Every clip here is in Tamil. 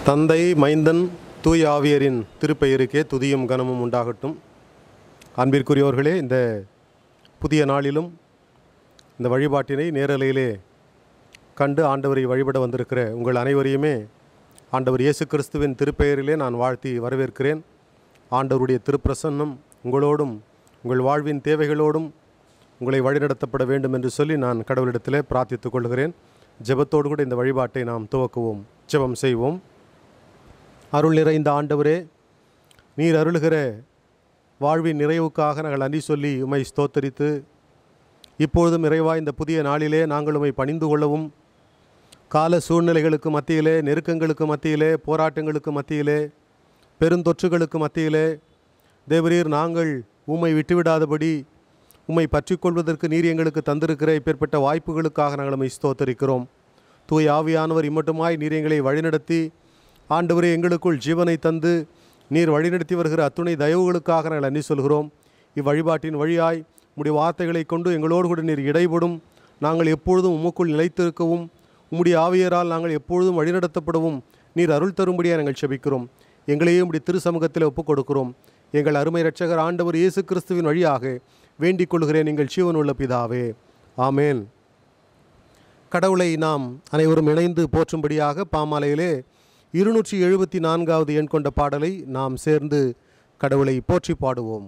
தந்தை மைந்தன் தூய் ஆவியரின் திருப்பெயருக்கே துதியும் கனமும் உண்டாகட்டும் அன்பிற்குரியவர்களே இந்த புதிய நாளிலும் இந்த வழிபாட்டினை நேரலையிலே கண்டு ஆண்டவரை வழிபட வந்திருக்கிற உங்கள் அனைவரையுமே ஆண்டவர் இயேசு கிறிஸ்துவின் திருப்பெயரிலே நான் வாழ்த்தி வரவேற்கிறேன் ஆண்டவருடைய திருப்பிரசன்னம் உங்களோடும் உங்கள் வாழ்வின் தேவைகளோடும் உங்களை வழிநடத்தப்பட வேண்டும் என்று சொல்லி நான் கடவுளிடத்திலே பிரார்த்தித்துக் கொள்கிறேன் ஜெபத்தோடு கூட இந்த வழிபாட்டை நாம் துவக்குவோம் ஜெபம் செய்வோம் அருள் நிறைந்த ஆண்டவரே நீர் அருளுகிற வாழ்வின் நிறைவுக்காக நாங்கள் நன்றி சொல்லி உமை ஸ்தோத்தரித்து இப்பொழுதும் இறைவா இந்த புதிய நாளிலே நாங்கள் உமை பணிந்து கொள்ளவும் கால சூழ்நிலைகளுக்கு மத்தியிலே நெருக்கங்களுக்கு மத்தியிலே போராட்டங்களுக்கு மத்தியிலே பெருந்தொற்றுகளுக்கு மத்தியிலே தேவரீர் நாங்கள் உம்மை விட்டுவிடாதபடி உம்மை பற்றிக்கொள்வதற்கு நீர் எங்களுக்கு தந்திருக்கிற இப்பேற்பட்ட வாய்ப்புகளுக்காக நாங்கள் உம்மை ஸ்தோத்தரிக்கிறோம் தூய் ஆவியானவர் இம்மட்டுமாய் நீர் எங்களை வழிநடத்தி ஆண்டவரே எங்களுக்குள் ஜீவனை தந்து நீர் வழிநடத்தி வருகிற அத்துணை தயவுகளுக்காக நாங்கள் நன்றி சொல்கிறோம் இவ்வழிபாட்டின் வழியாய் உம்முடைய வார்த்தைகளை கொண்டு எங்களோடு கூட நீர் இடைபடும் நாங்கள் எப்பொழுதும் உமக்குள் நிலைத்திருக்கவும் உம்முடைய ஆவியரால் நாங்கள் எப்பொழுதும் வழிநடத்தப்படவும் நீர் அருள் தரும்படியாக நாங்கள் செபிக்கிறோம் எங்களையும் இப்படி திரு சமூகத்தில் ஒப்புக் கொடுக்கிறோம் எங்கள் அருமை இரட்சகர் ஆண்டவர் இயேசு கிறிஸ்துவின் வழியாக வேண்டிக் கொள்கிறேன் எங்கள் ஜீவனுள்ள பிதாவே ஆமேன் கடவுளை நாம் அனைவரும் இணைந்து போற்றும்படியாக பாமாலையிலே இருநூற்றி எழுபத்தி நான்காவது எண் கொண்ட பாடலை நாம் சேர்ந்து கடவுளை போற்றி பாடுவோம்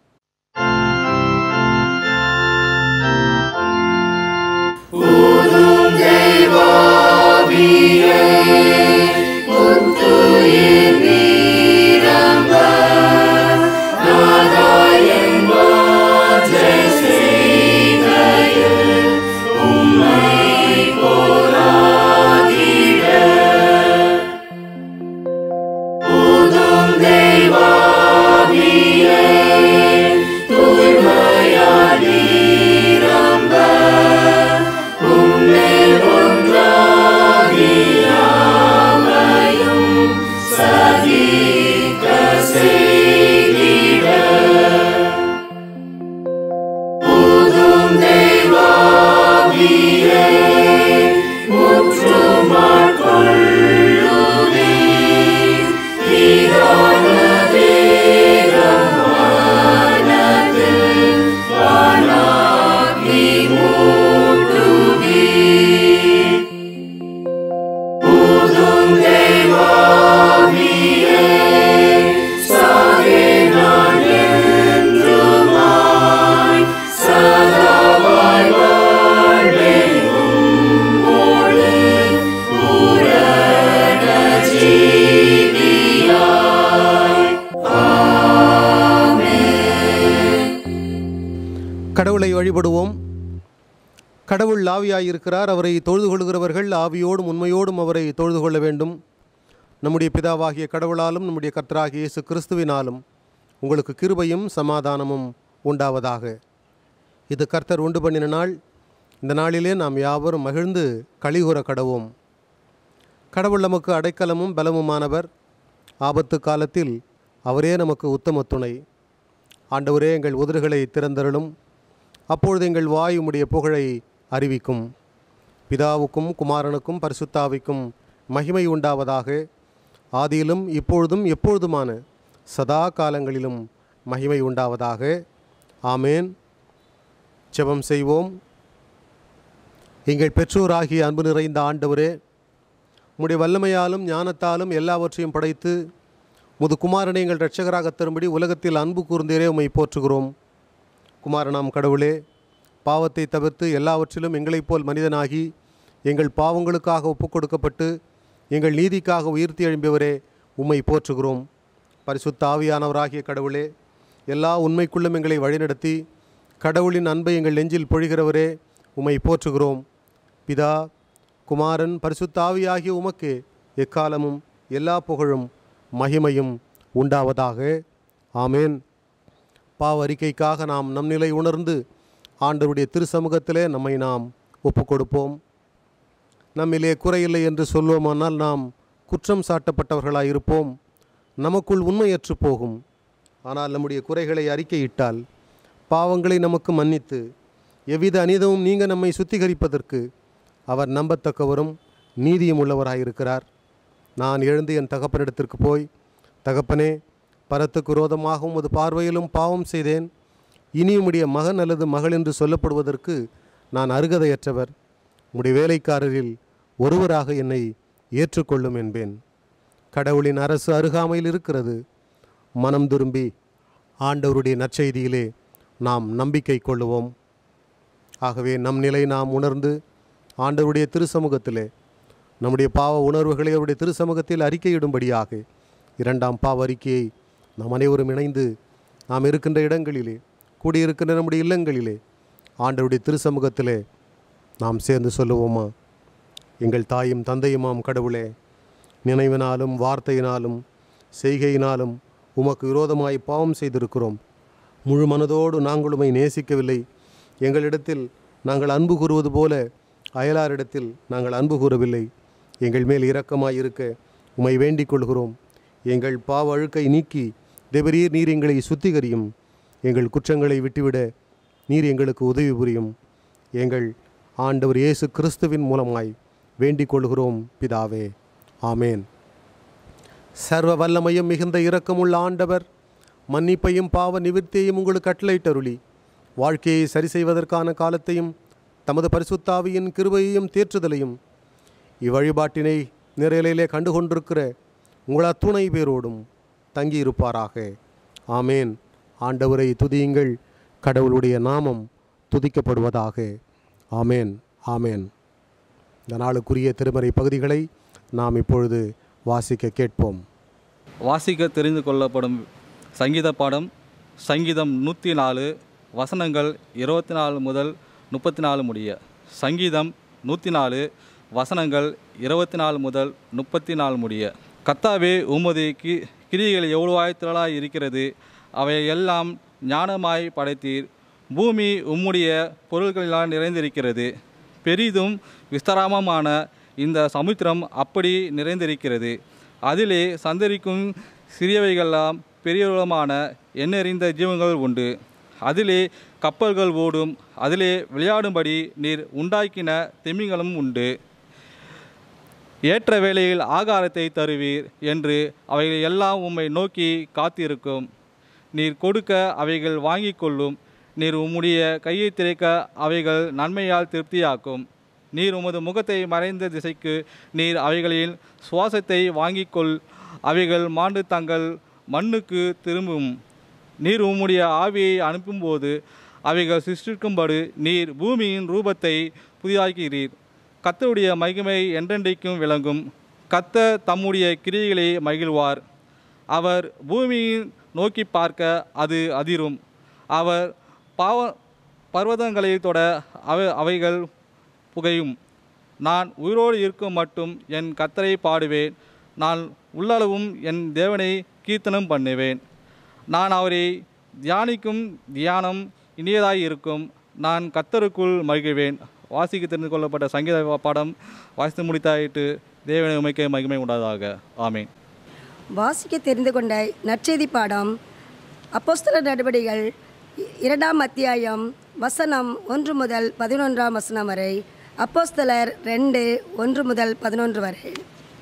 கடவுளை வழிபடுவோம் கடவுள் ஆவியாய் இருக்கிறார் அவரை தொழுது கொள்கிறவர்கள் ஆவியோடும் உண்மையோடும் அவரை தொழுது கொள்ள வேண்டும் நம்முடைய பிதாவாகிய கடவுளாலும் நம்முடைய கர்த்தராகிய இயேசு கிறிஸ்துவினாலும் உங்களுக்கு கிருபையும் சமாதானமும் உண்டாவதாக இது கர்த்தர் உண்டு பண்ணின நாள் இந்த நாளிலே நாம் யாவரும் மகிழ்ந்து கலிகூற கடவோம் கடவுள் நமக்கு அடைக்கலமும் பலமுமானவர் ஆபத்து காலத்தில் அவரே நமக்கு உத்தம துணை ஆண்டவரே எங்கள் உதடுகளை திறந்தருளும் அப்பொழுது எங்கள் வாய் உம்முடைய புகழை அறிவிக்கும் பிதாவுக்கும் குமாரனுக்கும் பரிசுத்தாவிக்கும் மகிமை உண்டாவதாக ஆதியிலும் இப்பொழுதும் எப்பொழுதுமான சதா காலங்களிலும் மகிமை உண்டாவதாக ஆமேன் ஜெபம் செய்வோம் எங்கள் பெற்றோராகிய அன்பு நிறைந்த ஆண்டவரே உம்முடைய வல்லமையாலும் ஞானத்தாலும் எல்லாவற்றையும் படைத்து முது குமாரனை எங்கள் இரட்சகராக தரும்படி உலகத்தில் அன்பு கூர்ந்தேரே உம்மை போற்றுகிறோம் குமாரனாம் கடவுளே பாவத்தை தவிர்த்து எல்லாவற்றிலும் எங்களைப் போல் மனிதனாகி எங்கள் பாவங்களுக்காக ஒப்புக் கொடுக்கப்பட்டு எங்கள் நீதிக்காக உயிர்த்தி எழும்பியவரே உம்மை போற்றுகிறோம் பரிசுத்த ஆவியானவராகிய கடவுளே எல்லா உண்மைக்குள்ளும் எங்களை வழிநடத்தி கடவுளின் அன்பை எங்கள் நெஞ்சில் பொழிகிறவரே உம்மை போற்றுகிறோம் பிதா குமாரன் பரிசுத்த ஆவியாகிய உமக்கே எக்காலமும் எல்லா புகழும் மகிமையும் உண்டாவதாக ஆமேன் பாவ அறிக்கைக்காக நாம் நம் நிலை உணர்ந்து ஆண்டவருடைய திருசமூகத்திலே நம்மை நாம் ஒப்பு கொடுப்போம் நம்மிலே குறையில்லை என்று சொல்வோமானால் நாம் குற்றம் சாட்டப்பட்டவர்களாய் இருப்போம் நமக்குள் உண்மையற்று போகும் ஆனால் நம்முடைய குறைகளை அறிக்கையிட்டால் பாவங்களை நமக்கு மன்னித்து எவ்வித அநீதமும் நீங்க நம்மை சுத்திகரிப்பதற்கு அவர் நம்பத்தக்கவரும் நீதியும் உள்ளவராயிருக்கிறார் நான் எழுந்து என் தகப்பனிடத்திற்கு போய் தகப்பனே பரத்துக்கு விரோதமாக உமது பார்வையிலும் பாவம் செய்தேன் இனி உம்முடைய மகன் அல்லது மகள் என்று சொல்லப்படுவதற்கு நான் அருகதையற்றவர் உம்முடைய வேலைக்காரரில் ஒருவராக என்னை ஏற்றுக்கொள்ளும் என்பேன் கடவுளின் அரசு அருகாமையில் இருக்கிறது மனம் திரும்பி ஆண்டவருடைய நற்செய்தியிலே நாம் நம்பிக்கை கொள்ளுவோம் ஆகவே நம் நிலை நாம் உணர்ந்து ஆண்டவருடைய திருசமூகத்திலே நம்முடைய பாவ உணர்வுகளை அவருடைய திருசமூகத்தில் அறிக்கையிடும்படியாக இரண்டாம் பாவ அறிக்கையை நாம் அனைவரும் இணைந்து நாம் இருக்கின்ற இடங்களிலே கூடியிருக்கின்ற நம்முடைய இல்லங்களிலே ஆண்டவருடைய திருசமூகத்திலே நாம் சேர்ந்து சொல்லுவோமா எங்கள் தாயும் தந்தையுமாம் கடவுளே நினைவினாலும் வார்த்தையினாலும் செய்கையினாலும் உமக்கு விரோதமாய் பாவம் செய்திருக்கிறோம் முழு மனதோடு நாங்கள் உம்மை நேசிக்கவில்லை எங்களிடத்தில் நாங்கள் அன்பு கூறுவது போல அயலாரிடத்தில் நாங்கள் அன்பு கூறவில்லை எங்கள் மேல் இரக்கமாய் இருக்க உம்மை வேண்டிக் கொள்கிறோம் எங்கள் பாவ அழுக்கை நீக்கி தேவரீர் நீர் எங்களை சுத்திகரியும் எங்கள் குற்றங்களை விட்டுவிட நீர் எங்களுக்கு உதவி புரியும் எங்கள் ஆண்டவர் இயேசு கிறிஸ்துவின் மூலமாய் வேண்டிக் கொள்கிறோம் பிதாவே ஆமேன் சர்வ வல்லமையும் மிகுந்த இரக்கமுள்ள ஆண்டவர் மன்னிப்பையும் பாவ நிவிர்த்தியையும் உங்களுக்கு கட்டளையிட்டருளி வாழ்க்கையை சரி செய்வதற்கான காலத்தையும் தமது பரிசுத்தாவியின் கிருபையையும் தேற்றுதலையும் இவ்வழிபாட்டினை நிறையிலே கண்டு கொண்டிருக்கிற உங்கள் அத்துணை பேரோடும் தங்கியிருப்பாராக ஆமேன் ஆண்டவரை துதியுங்கள் கடவுளுடைய நாமம் துதிக்கப்படுவதாக ஆமேன் ஆமேன் இந்த நாளுக்குரிய திருமறை பகுதிகளை நாம் இப்பொழுது வாசிக்க கேட்போம் வாசிக்க தெரிந்து கொள்ளப்படும் சங்கீத பாடம் சங்கீதம் நூற்றி நாலு வசனங்கள் இருபத்தி நாலு முதல் முப்பத்தி நாலு முடிய சங்கீதம் நூற்றி நாலு வசனங்கள் இருபத்தி நாலு முதல் முப்பத்தி நாலு முடிய கத்தாவே உமது கி கிரிகள் எவ்வளவாய் திரளாய் இருக்கிறது அவை எல்லாம் ஞானமாய் படைத்தீர் பூமி உம்முடைய பொருள்களினால் நிறைந்திருக்கிறது பெரிதும் விஸ்தாரமான இந்த சமுத்திரம் அப்படி நிறைந்திருக்கிறது அதிலே சந்தரிக்கும் சிறியவைகளெல்லாம் பெரியவளமான எண்ணெறிந்த ஜீவங்கள் உண்டு அதிலே கப்பல்கள் ஓடும் அதிலே விளையாடும்படி நீர் உண்டாக்கின திமிங்களும் உண்டு ஏற்ற வேளையில் ஆகாரத்தை தருவீர் என்று அவைகள் எல்லாம் உம்மை நோக்கி காத்திருக்கும் நீர் கொடுக்க அவைகள் வாங்கிக் கொள்ளும் நீர் உம்முடைய கையை திறக்க அவைகள் நன்மையால் திருப்தியாக்கும் நீர் உமது முகத்தை மறைந்த திசைக்கு நீர் அவைகளின் சுவாசத்தை வாங்கிக் கொள் அவைகள் மாண்டு தங்கள் மண்ணுக்கு திரும்பும் நீர் உம்முடைய ஆவியை அனுப்பும்போது அவைகள் சிருஷ்டிக்கும்படி நீர் பூமியின் ரூபத்தை புதிதாக்கிறீர் கத்தருடைய மகிமை என்றென்றைக்கும் விளங்கும் கத்த தம்முடைய கிரியைகளை மகிழ்வார் அவர் பூமியின் நோக்கி பார்க்க அது அதிரும் அவர் பாவ பர்வதங்களை தொட அவை அவைகள் புகையும் நான் உயிரோடு இருக்கும் மட்டும் என் கத்தரை பாடுவேன் நான் உள்ளளவும் என் தேவனை கீர்த்தனம் பண்ணுவேன் நான் அவரை தியானிக்கும் தியானம் இனியதாய் இருக்கும் நான் கத்தருக்குள் மகிழ்வேன் வாசிக்க தெரிந்து கொள்ளப்பட்ட சங்கீத பாடம் வாசித்து முடித்தாயிட்டு தேவனை உமைக்க மகிமை உண்டாதாக ஆமேன் வாசிக்க தெரிந்து கொண்ட நற்செய்தி பாடம் அப்போஸ்தலர் நடவடிக்கைகள் இ- இரண்டாம் அத்தியாயம் வசனம் ஒன்று முதல் பதினொன்றாம் வசனம் வரை அப்போஸ்தலர் ரெண்டு ஒன்று முதல் பதினொன்று வரை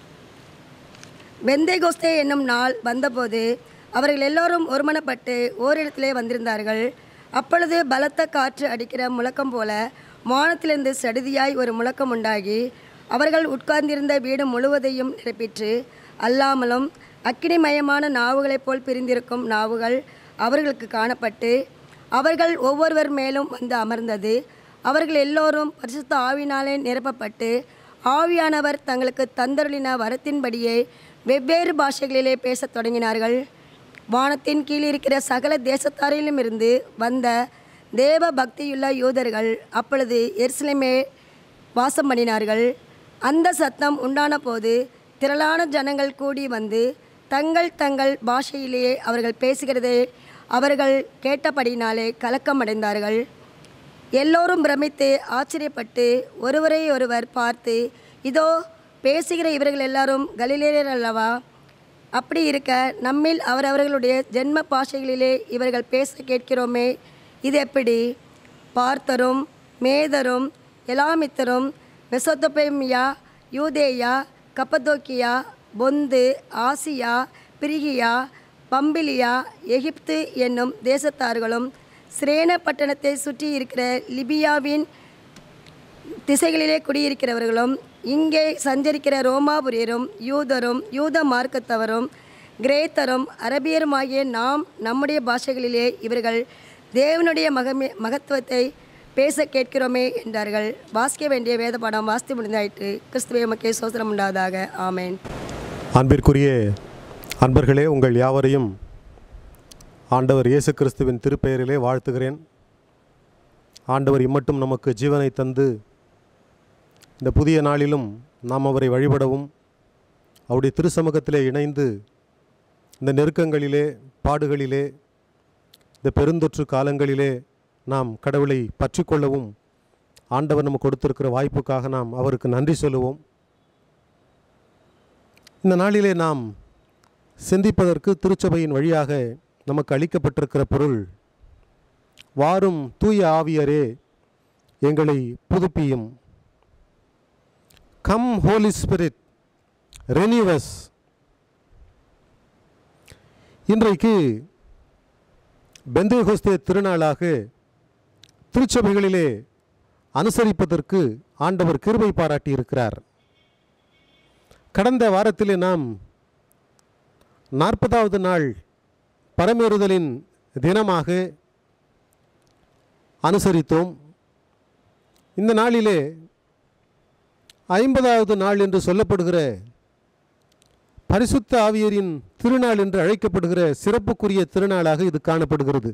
வெந்தேகோஸ்தே என்னும் நாள் வந்தபோது அவர்கள் எல்லோரும் ஒருமனப்பட்டு ஓரிடத்திலே வந்திருந்தார்கள் அப்பொழுது பலத்த காற்று அடிக்கிற முழக்கம் போல வானத்திலிருந்து சடுதியாய் ஒரு முழக்கம் உண்டாகி அவர்கள் உட்கார்ந்திருந்த வீடு முழுவதையும் நிரப்பிற்று அல்லாமலும் அக்கினிமயமான நாவுகளைப் போல் பிரிந்திருக்கும் நாவுகள் அவர்களுக்கு காணப்பட்டு அவர்கள் ஒவ்வொருவர் மேலும் வந்து அமர்ந்தது அவர்கள் எல்லோரும் பரிசுத்த ஆவினாலே நிரப்பப்பட்டு ஆவியானவர் தங்களுக்கு தந்தருளின வரத்தின்படியே வெவ்வேறு பாஷைகளிலே பேசத் தொடங்கினார்கள் வானத்தின் கீழ் இருக்கிற சகல தேசத்தாரிலும் இருந்து வந்த தேவ பக்தியுள்ள யூதர்கள் அப்பொழுது எருசலேமே வாசம் பண்ணினார்கள் அந்த சத்தம் உண்டான போது திரளான ஜனங்கள் கூடி வந்து தங்கள் தங்கள் பாஷையிலேயே அவர்கள் பேசுகிறதை அவர்கள் கேட்டபடினாலே கலக்கமடைந்தார்கள் எல்லோரும் பிரமித்து ஆச்சரியப்பட்டு ஒருவரை ஒருவர் பார்த்து இதோ பேசுகிற இவர்கள் எல்லாரும் கலிலேயர் அல்லவா அப்படி இருக்க நம்மில் அவரவர்களுடைய ஜென்ம பாஷைகளிலே இவர்கள் பேச கேட்கிறோமே இது எப்படி பார்த்தரும் மேதரும் எலாமித்தரும் மெசொத்தொபேமியா யூதேயா கப்பதோக்கியா பொந்து ஆசியா பிரிகியா பம்பிலியா எகிப்து என்னும் தேசத்தார்களும் சிரேன பட்டணத்தை சுற்றி இருக்கிற லிபியாவின் திசைகளிலே குடியிருக்கிறவர்களும் இங்கே சஞ்சரிக்கிற ரோமாபுரியரும் யூதரும் யூத மார்க்கத்தவரும் கிரேத்தரும் அரபியருமாகிய நாம் நம்முடைய பாஷைகளிலே இவர்கள் தேவனுடைய மகமே மகத்துவத்தை பேச கேட்கிறோமே என்றார்கள் வாசிக்க வேண்டிய வேத பாடம் வாசித்து முடிந்தாயிற்று கிறிஸ்துவே மக்கே சோசனம் உண்டாவதாக ஆமேன் அன்பிற்குரிய அன்பர்களே உங்கள் யாவரையும் ஆண்டவர் இயேசு கிறிஸ்துவின் திருப்பெயரிலே வாழ்த்துகிறேன் ஆண்டவர் இம்மட்டும் நமக்கு ஜீவனை தந்து இந்த புதிய நாளிலும் நாம் அவரை வழிபடவும் அவருடைய திருசமூகத்திலே இணைந்து இந்த நெருக்கங்களிலே பாடுகளிலே இந்த பெருந்தொற்று காலங்களிலே நாம் கடவுளை பற்றி கொள்ளவும் ஆண்டவர் நமக்கு கொடுத்திருக்கிற வாய்ப்புக்காக நாம் அவருக்கு நன்றி சொல்லுவோம் இந்த நாளிலே நாம் சிந்திப்பதற்கு திருச்சபையின் வழியாக நமக்கு அளிக்கப்பட்டிருக்கிற பொருள் வாரும் தூய ஆவியரே எங்களை புதுப்பியும் கம் ஹோலி ஸ்பிரிட் ரெனிவஸ் இன்றைக்கு பெந்தேகோஸ்தே திருநாளாக திருச்சபைகளிலே அனுசரிப்பதற்கு ஆண்டவர் கிருபை பாராட்டி இருக்கிறார் கடந்த வாரத்திலே நாம் நாற்பதாவது நாள் பரமேறுதலின் தினமாக அனுசரித்தோம் இந்த நாளிலே ஐம்பதாவது நாள் என்று சொல்லப்படுகிற பரிசுத்த ஆவியரின் திருநாள் என்று அழைக்கப்படுகிற சிறப்புக்குரிய திருநாளாக இது காணப்படுகிறது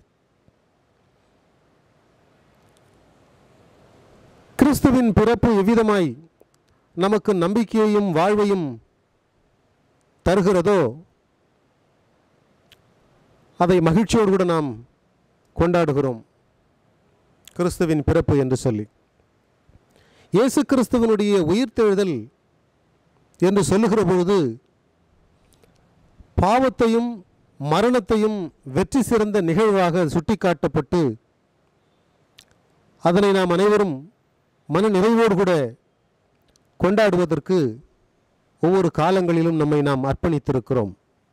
கிறிஸ்துவின் பிறப்பு எவ்விதமாய் நமக்கு நம்பிக்கையையும் வாழ்வையும் தருகிறதோ அதை மகிழ்ச்சியோடு கூட நாம் கொண்டாடுகிறோம் கிறிஸ்துவின் பிறப்பு என்று சொல்லி இயேசு கிறிஸ்துவனுடைய உயிர்த்தெழுதல் என்று சொல்லுகிற பொழுது பாவத்தையும் மரணத்தையும் வெற்றி சிறந்த நிகழ்வாக சுட்டிக்காட்டப்பட்டு அதனை நாம் அனைவரும் மன நிறைவோடு கூட கொண்டாடுவதற்கு ஒவ்வொரு காலங்களிலும் நம்மை நாம் அர்ப்பணித்திருக்கிறோம்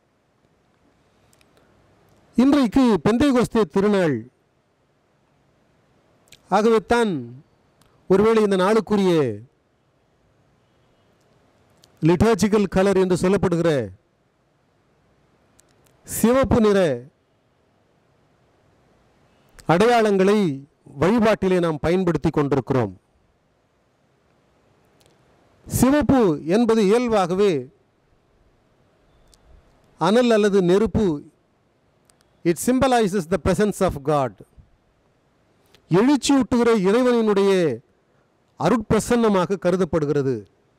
இன்றைக்கு பெந்தைகோஸ்தே திருநாள் ஆகவே தான் ஒருவேளை இந்த நாளுக்குரிய லிட்டாஜிக்கல் கலர் என்று சொல்லப்படுகிற சிவப்பு நிற அடையாளங்களை வழிபாட்டிலே நாம் பயன்படுத்தி கொண்டிருக்கிறோம் சிவப்பு என்பது இயல்பாகவே அனல் அல்லது நெருப்பு it symbolises the presence of God எழுச்சியூட்டுகிற இறைவனினுடைய அருட்பிரசன்னமாக கருதப்படுகிறது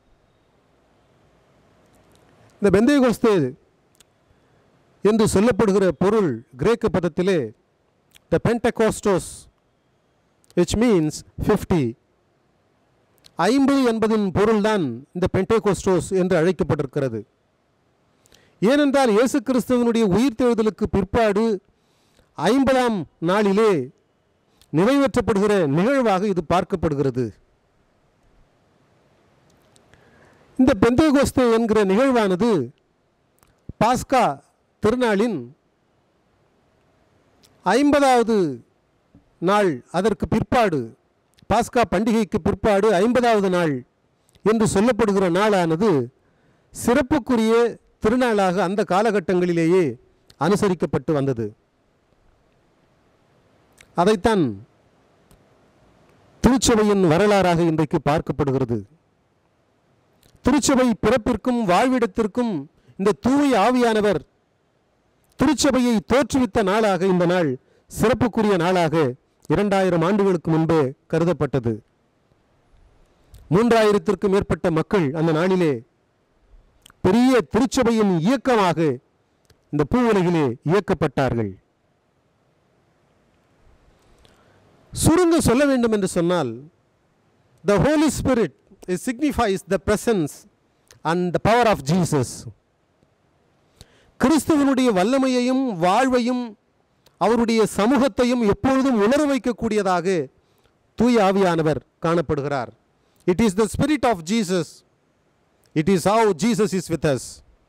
இந்த பெந்தேகோஸ்தே என்று சொல்லப்படுகிற பொருள் கிரேக்க பதத்திலே the pentekostos which means fifty ஐம்பது என்பதின் பொருள்தான் இந்த பென்டேகோஸ்டோஸ் என்று அழைக்கப்பட்டிருக்கிறது ஏனென்றால் இயேசு கிறிஸ்துவனுடைய உயிர்த்தெழுதலுக்கு பிற்பாடு ஐம்பதாம் நாளிலே நிறைவேற்றப்படுகிற நிகழ்வாக இது பார்க்கப்படுகிறது இந்த பெந்தேகோஸ்தே என்கிற நிகழ்வானது பாஸ்கா திருநாளின் ஐம்பதாவது நாள் அதற்கு பிற்பாடு பாஸ்கா பண்டிகைக்கு பிற்பாடு ஐம்பதாவது நாள் என்று சொல்லப்படுகிற நாளானது சிறப்புக்குரிய திருநாளாக அந்த காலகட்டங்களிலேயே அனுசரிக்கப்பட்டு வந்தது அதைத்தான் திருச்சபையின் வரலாறாக இன்றைக்கு பார்க்கப்படுகிறது திருச்சபை பிறப்பிற்கும் வாழ்விடத்திற்கும் இந்த தூய ஆவியானவர் திருச்சபையை தோற்றுவித்த நாளாக இந்த நாள் சிறப்புக்குரிய நாளாக இரண்டாயிரம் ஆண்டுகளுக்கு முன்பே கருதப்பட்டது மூன்றாயிரத்திற்கும் மேற்பட்ட மக்கள் அந்த நாளிலே பெரிய திருச்சபையின் இயக்கமாக இந்த பூவுலகிலே இயக்கப்பட்டார்கள் சுருங்க சொல்ல வேண்டும் என்று சொன்னால் the Holy Spirit is signifies the presence and the power of Jesus கிறிஸ்துவனுடைய வல்லமையையும் வாழ்வையும் அவருடைய சமூகத்தையும் எப்பொழுதும் உணர வைக்கக்கூடியதாக தூய ஆவியானவர் காணப்படுகிறார் it is the spirit of Jesus it is how Jesus is with us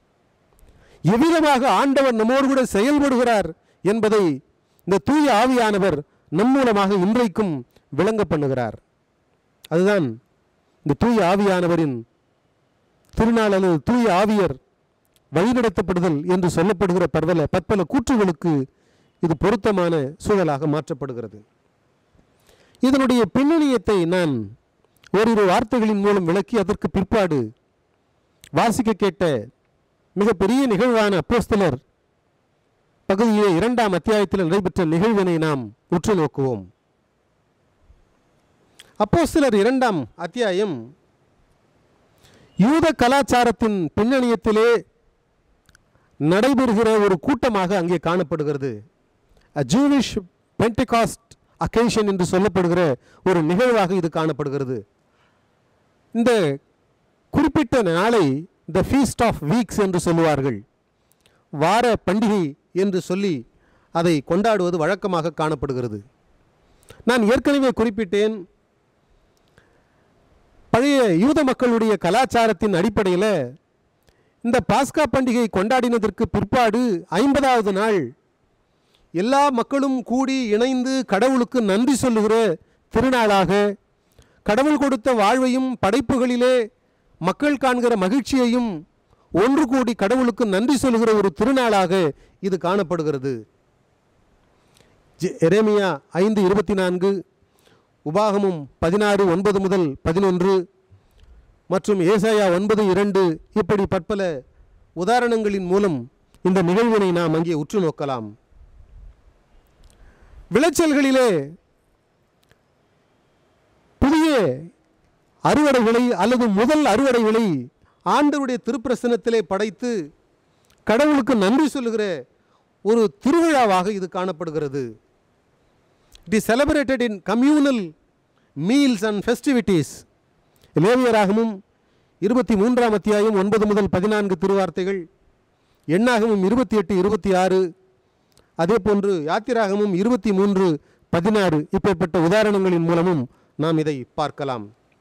எவ்விதமாக ஆண்டவர் நம்மோடு கூட செயல்படுகிறார் என்பதை இந்த தூய ஆவியானவர் நம் மூலமாக இன்றைக்கும் விளங்க பண்ணுகிறார் அதுதான் இந்த தூய ஆவியானவரின் திருநாள் அல்லது தூய ஆவியர் வழிநடத்தப்படுதல் என்று சொல்லப்படுகிற பற்பல பற்பல கூற்றுகளுக்கு இது பொருத்தமான சூழலாக மாற்றப்படுகிறது இதனுடைய பின்னணியத்தை நான் ஓரிரு வார்த்தைகளின் மூலம் விளக்கி அதற்கு பிற்பாடு வாசிக்க கேட்ட மிகப்பெரிய நிகழ்வான அப்போஸ்தலர் பகுதியிலே இரண்டாம் அத்தியாயத்தில் நடைபெற்ற நிகழ்வினை நாம் உற்று நோக்குவோம் அப்போஸ்தலர் இரண்டாம் அத்தியாயம் யூத கலாச்சாரத்தின் பின்னணியத்திலே நடைபெறுகிற ஒரு கூட்டமாக அங்கே காணப்படுகிறது ஜூவிஷ் பென்டிகாஸ்ட் அக்கேஷன் என்று சொல்லப்படுகிற ஒரு நிகழ்வாக இது காணப்படுகிறது இந்த குறிப்பிட்ட நாளை த ஃபீஸ்ட் ஆஃப் வீக்ஸ் என்று சொல்லுவார்கள் வார பண்டிகை என்று சொல்லி அதை கொண்டாடுவது வழக்கமாக காணப்படுகிறது நான் ஏற்கனவே குறிப்பிட்டேன் பழைய யூத மக்களுடைய கலாச்சாரத்தின் அடிப்படையில் இந்த பாஸ்கா பண்டிகை கொண்டாடினதற்கு பிற்பாடு ஐம்பதாவது நாள் எல்லா மக்களும் கூடி இணைந்து கடவுளுக்கு நன்றி சொல்லுகிற திருநாளாக கடவுள் கொடுத்த வாழ்வையும் படைப்புகளிலே மக்கள் காண்கிற மகிழ்ச்சியையும் ஒன்று கூடி கடவுளுக்கு நன்றி சொல்லுகிற ஒரு திருநாளாக இது காணப்படுகிறது ஜெ- எரேமியா ஐந்து இருபத்தி நான்கு உபாகமும் பதினாறு ஒன்பது முதல் பதினொன்று மற்றும் ஏசாயா ஒன்பது இரண்டு இப்படி பற்பல உதாரணங்களின் மூலம் இந்த நிகழ்வினை நாம் அங்கே உற்று நோக்கலாம் விளைச்சல்களிலே புதிய அறுவடைகளை அல்லது முதல் அறுவடைகளை ஆண்டவருடைய திருப்பிரசனத்திலே படைத்து கடவுளுக்கு நன்றி சொல்லுகிற ஒரு திருவிழாவாக இது காணப்படுகிறது it is celebrated in communal meals and festivities லேவியராகமும் இருபத்தி மூன்றாம் அத்தியாயம் ஒன்பது முதல் பதினான்கு திருவார்த்தைகள் எண்ணாகமும் இருபத்தி எட்டு இருபத்தி ஆறு அதே போன்று யாத்திராகமும் இருபத்தி மூன்று பதினாறு இப்பேற்பட்ட உதாரணங்களின் மூலமும் நாம் இதை பார்க்கலாம்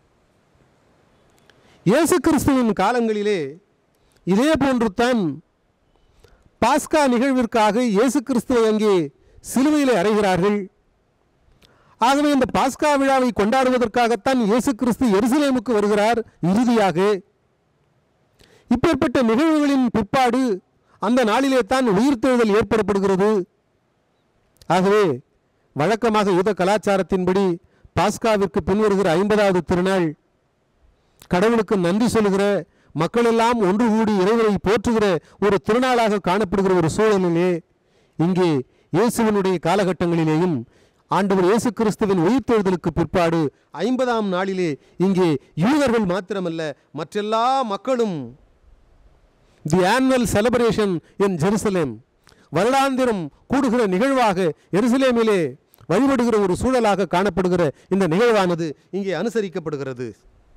இயேசு கிறிஸ்துவின் காலங்களிலே இதே போன்று தான் பாஸ்கா நிகழ்விற்காக இயேசு கிறிஸ்துவை அங்கே சிலுவையிலே அறைகிறார்கள் ஆகவே இந்த பாஸ்கா விழாவை கொண்டாடுவதற்காகத்தான் இயேசு கிறிஸ்து எருசலேமுக்கு வருகிறார் இறுதியாக இப்பேற்பட்ட நிகழ்வுகளின் பிற்பாடு அந்த நாளிலே தான் உயிர்த்தெழுதல் ஏற்படப்படுகிறது ஆகவே வழக்கமாக யூத கலாச்சாரத்தின்படி பாஸ்காவிற்கு பின்வருகிற ஐம்பதாவது திருநாள் கடவுளுக்கு நன்றி சொல்லுகிற மக்கள் எல்லாம் ஒன்று கூடி இறைவனை போற்றுகிற ஒரு திருநாளாக காணப்படுகிற ஒரு சூழலிலே இங்கே இயேசுவினுடைய காலகட்டங்களிலேயும் ஆண்டவர் இயேசு கிறிஸ்துவின் உயிர்த்தெழுதலுக்கு பிற்பாடு ஐம்பதாம் நாளிலே இங்கே யூதர்கள் மாத்திரமல்ல மற்றெல்லா மக்களும் the annual celebration in Jerusalem வருடாந்திரம் கூடுகிற நிகழ்வாக எருசலேமிலே வழிபடுகிற ஒரு சூழலாக காணப்படுகிற இந்த நிகழ்வானது இங்கே அனுசரிக்கப்படுகிறது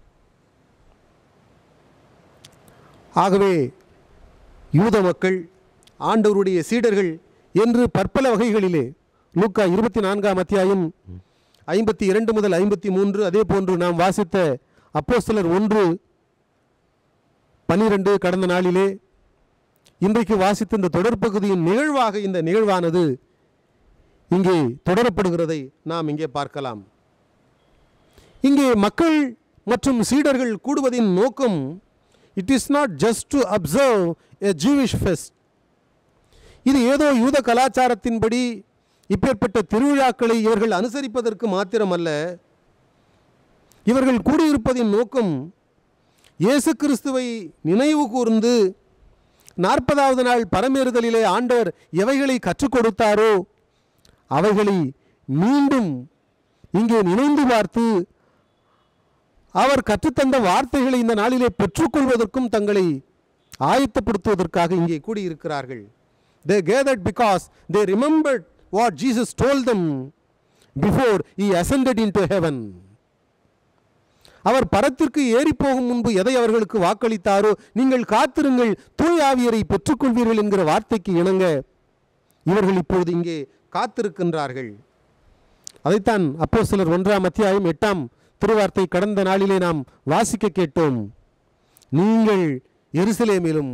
ஆகவே யூத மக்கள் ஆண்டவருடைய சீடர்கள் என்று பற்பல வகைகளிலே லூக்கா இருபத்தி நான்காம் அத்தியாயம் ஐம்பத்தி இரண்டு முதல் ஐம்பத்தி மூன்று அதே போன்று நாம் வாசித்த அப்போஸ்தலர் ஒன்று பன்னிரண்டு கடந்த நாளிலே இன்றைக்கு வாசித்த இந்த தொடர்பகுதியின் நிகழ்வாக இந்த நிகழ்வானது இங்கே தொடரப்படுகிறதை நாம் இங்கே பார்க்கலாம் இங்கே மக்கள் மற்றும் சீடர்கள் கூடுவதின் நோக்கம் it is not just to observe a Jewish fest இது ஏதோ யூத கலாச்சாரத்தின்படி இப்பேற்பட்ட திருவிழாக்களை இவர்கள் அனுசரிப்பதற்கு மாத்திரமல்ல இவர்கள் கூடியிருப்பதின் நோக்கம் இயேசு கிறிஸ்துவை நினைவு கூர்ந்து நாற்பதாவது நாள் பரமேறுதலிலே ஆண்டவர் எவைகளை கற்றுக் கொடுத்தாரோ அவைகளை மீண்டும் இங்கே நினைந்து பார்த்து அவர் கற்றுத்தந்த வார்த்தைகளை இந்த நாளிலே பெற்றுக்கொள்வதற்கும் தங்களை ஆயத்தப்படுத்துவதற்காக இங்கே கூடியிருக்கிறார்கள் they gathered because they remembered what Jesus told them before he ascended into heaven அவர் பரத்திற்கு ஏறி போகும் முன்பு எதை அவர்களுக்கு வாக்களித்தாரோ நீங்கள் காத்திருங்கள் தூய் ஆவியரை பெற்றுக்கொள்வீர்கள் என்கிற வார்த்தைக்கு இணங்க இவர்கள் இப்பொழுது இங்கே காத்திருக்கின்றார்கள் அதைத்தான் அப்போ சிலர் ஒன்றாம் அத்தியாயம் எட்டாம் திருவார்த்தை கடந்த நாளிலே நாம் வாசிக்க கேட்டோம் நீங்கள் எருசலேமிலும்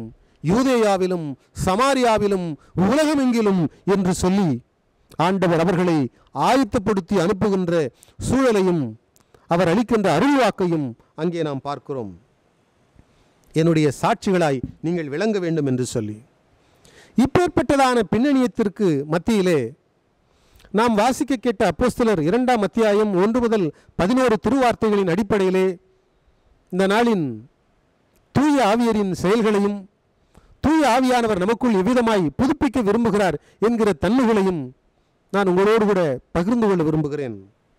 யூதேயாவிலும் சமாரியாவிலும் உலகமெங்கிலும் என்று சொல்லி ஆண்டவர் அவர்களை ஆயத்தப்படுத்தி அனுப்புகின்ற சூழலையும் அவர் அளிக்கின்ற அருள்வாக்கையும் அங்கே நாம் பார்க்கிறோம் என்னுடைய சாட்சிகளாய் நீங்கள் விளங்க வேண்டும் என்று சொல்லி இப்பேற்பட்டதான பின்னணியத்திற்கு மத்தியிலே நாம் வாசிக்க கேட்ட அப்போஸ்தலர் இரண்டாம் அத்தியாயம் ஒன்று முதல் பதினோரு திருவார்த்தைகளின் அடிப்படையிலே இந்த நாளின் தூய ஆவியரின் செயல்களையும் தூய ஆவியானவர் நமக்குள் எவ்விதமாய் புதுப்பிக்க விரும்புகிறார் என்கிற தன்மைகளையும் நான் உங்களோடு கூட பகிர்ந்து கொள்ள விரும்புகிறேன்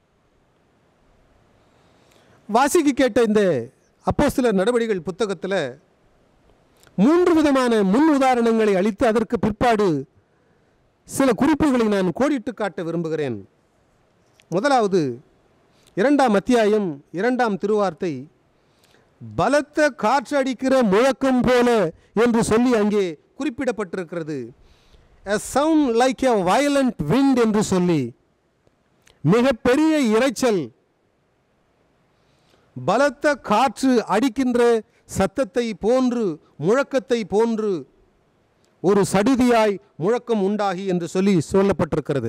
வாசிக்க கேட்ட இந்த அப்போஸ்தலர் நடவடிக்கைகள் புத்தகத்தில் மூன்று விதமான முன் உதாரணங்களை அளித்து அதற்கு பிற்பாடு சில குறிப்புகளை நான் கோடிட்டு காட்ட விரும்புகிறேன் முதலாவது இரண்டாம் அத்தியாயம் இரண்டாம் திருவார்த்தை பலத்த காற்றடிக்கிற முழக்கம் போல என்று சொல்லி அங்கே குறிப்பிடப்பட்டிருக்கிறது a sound like a violent wind என்று சொல்லி மிகப்பெரிய இரைச்சல் பலத்த காற்று அடிக்கின்ற சத்தத்தை போன்று முழக்கத்தை போன்று ஒரு சடுதியாய் முழக்கம் உண்டாகி என்று சொல்லி சொல்லப்பட்டிருக்கிறது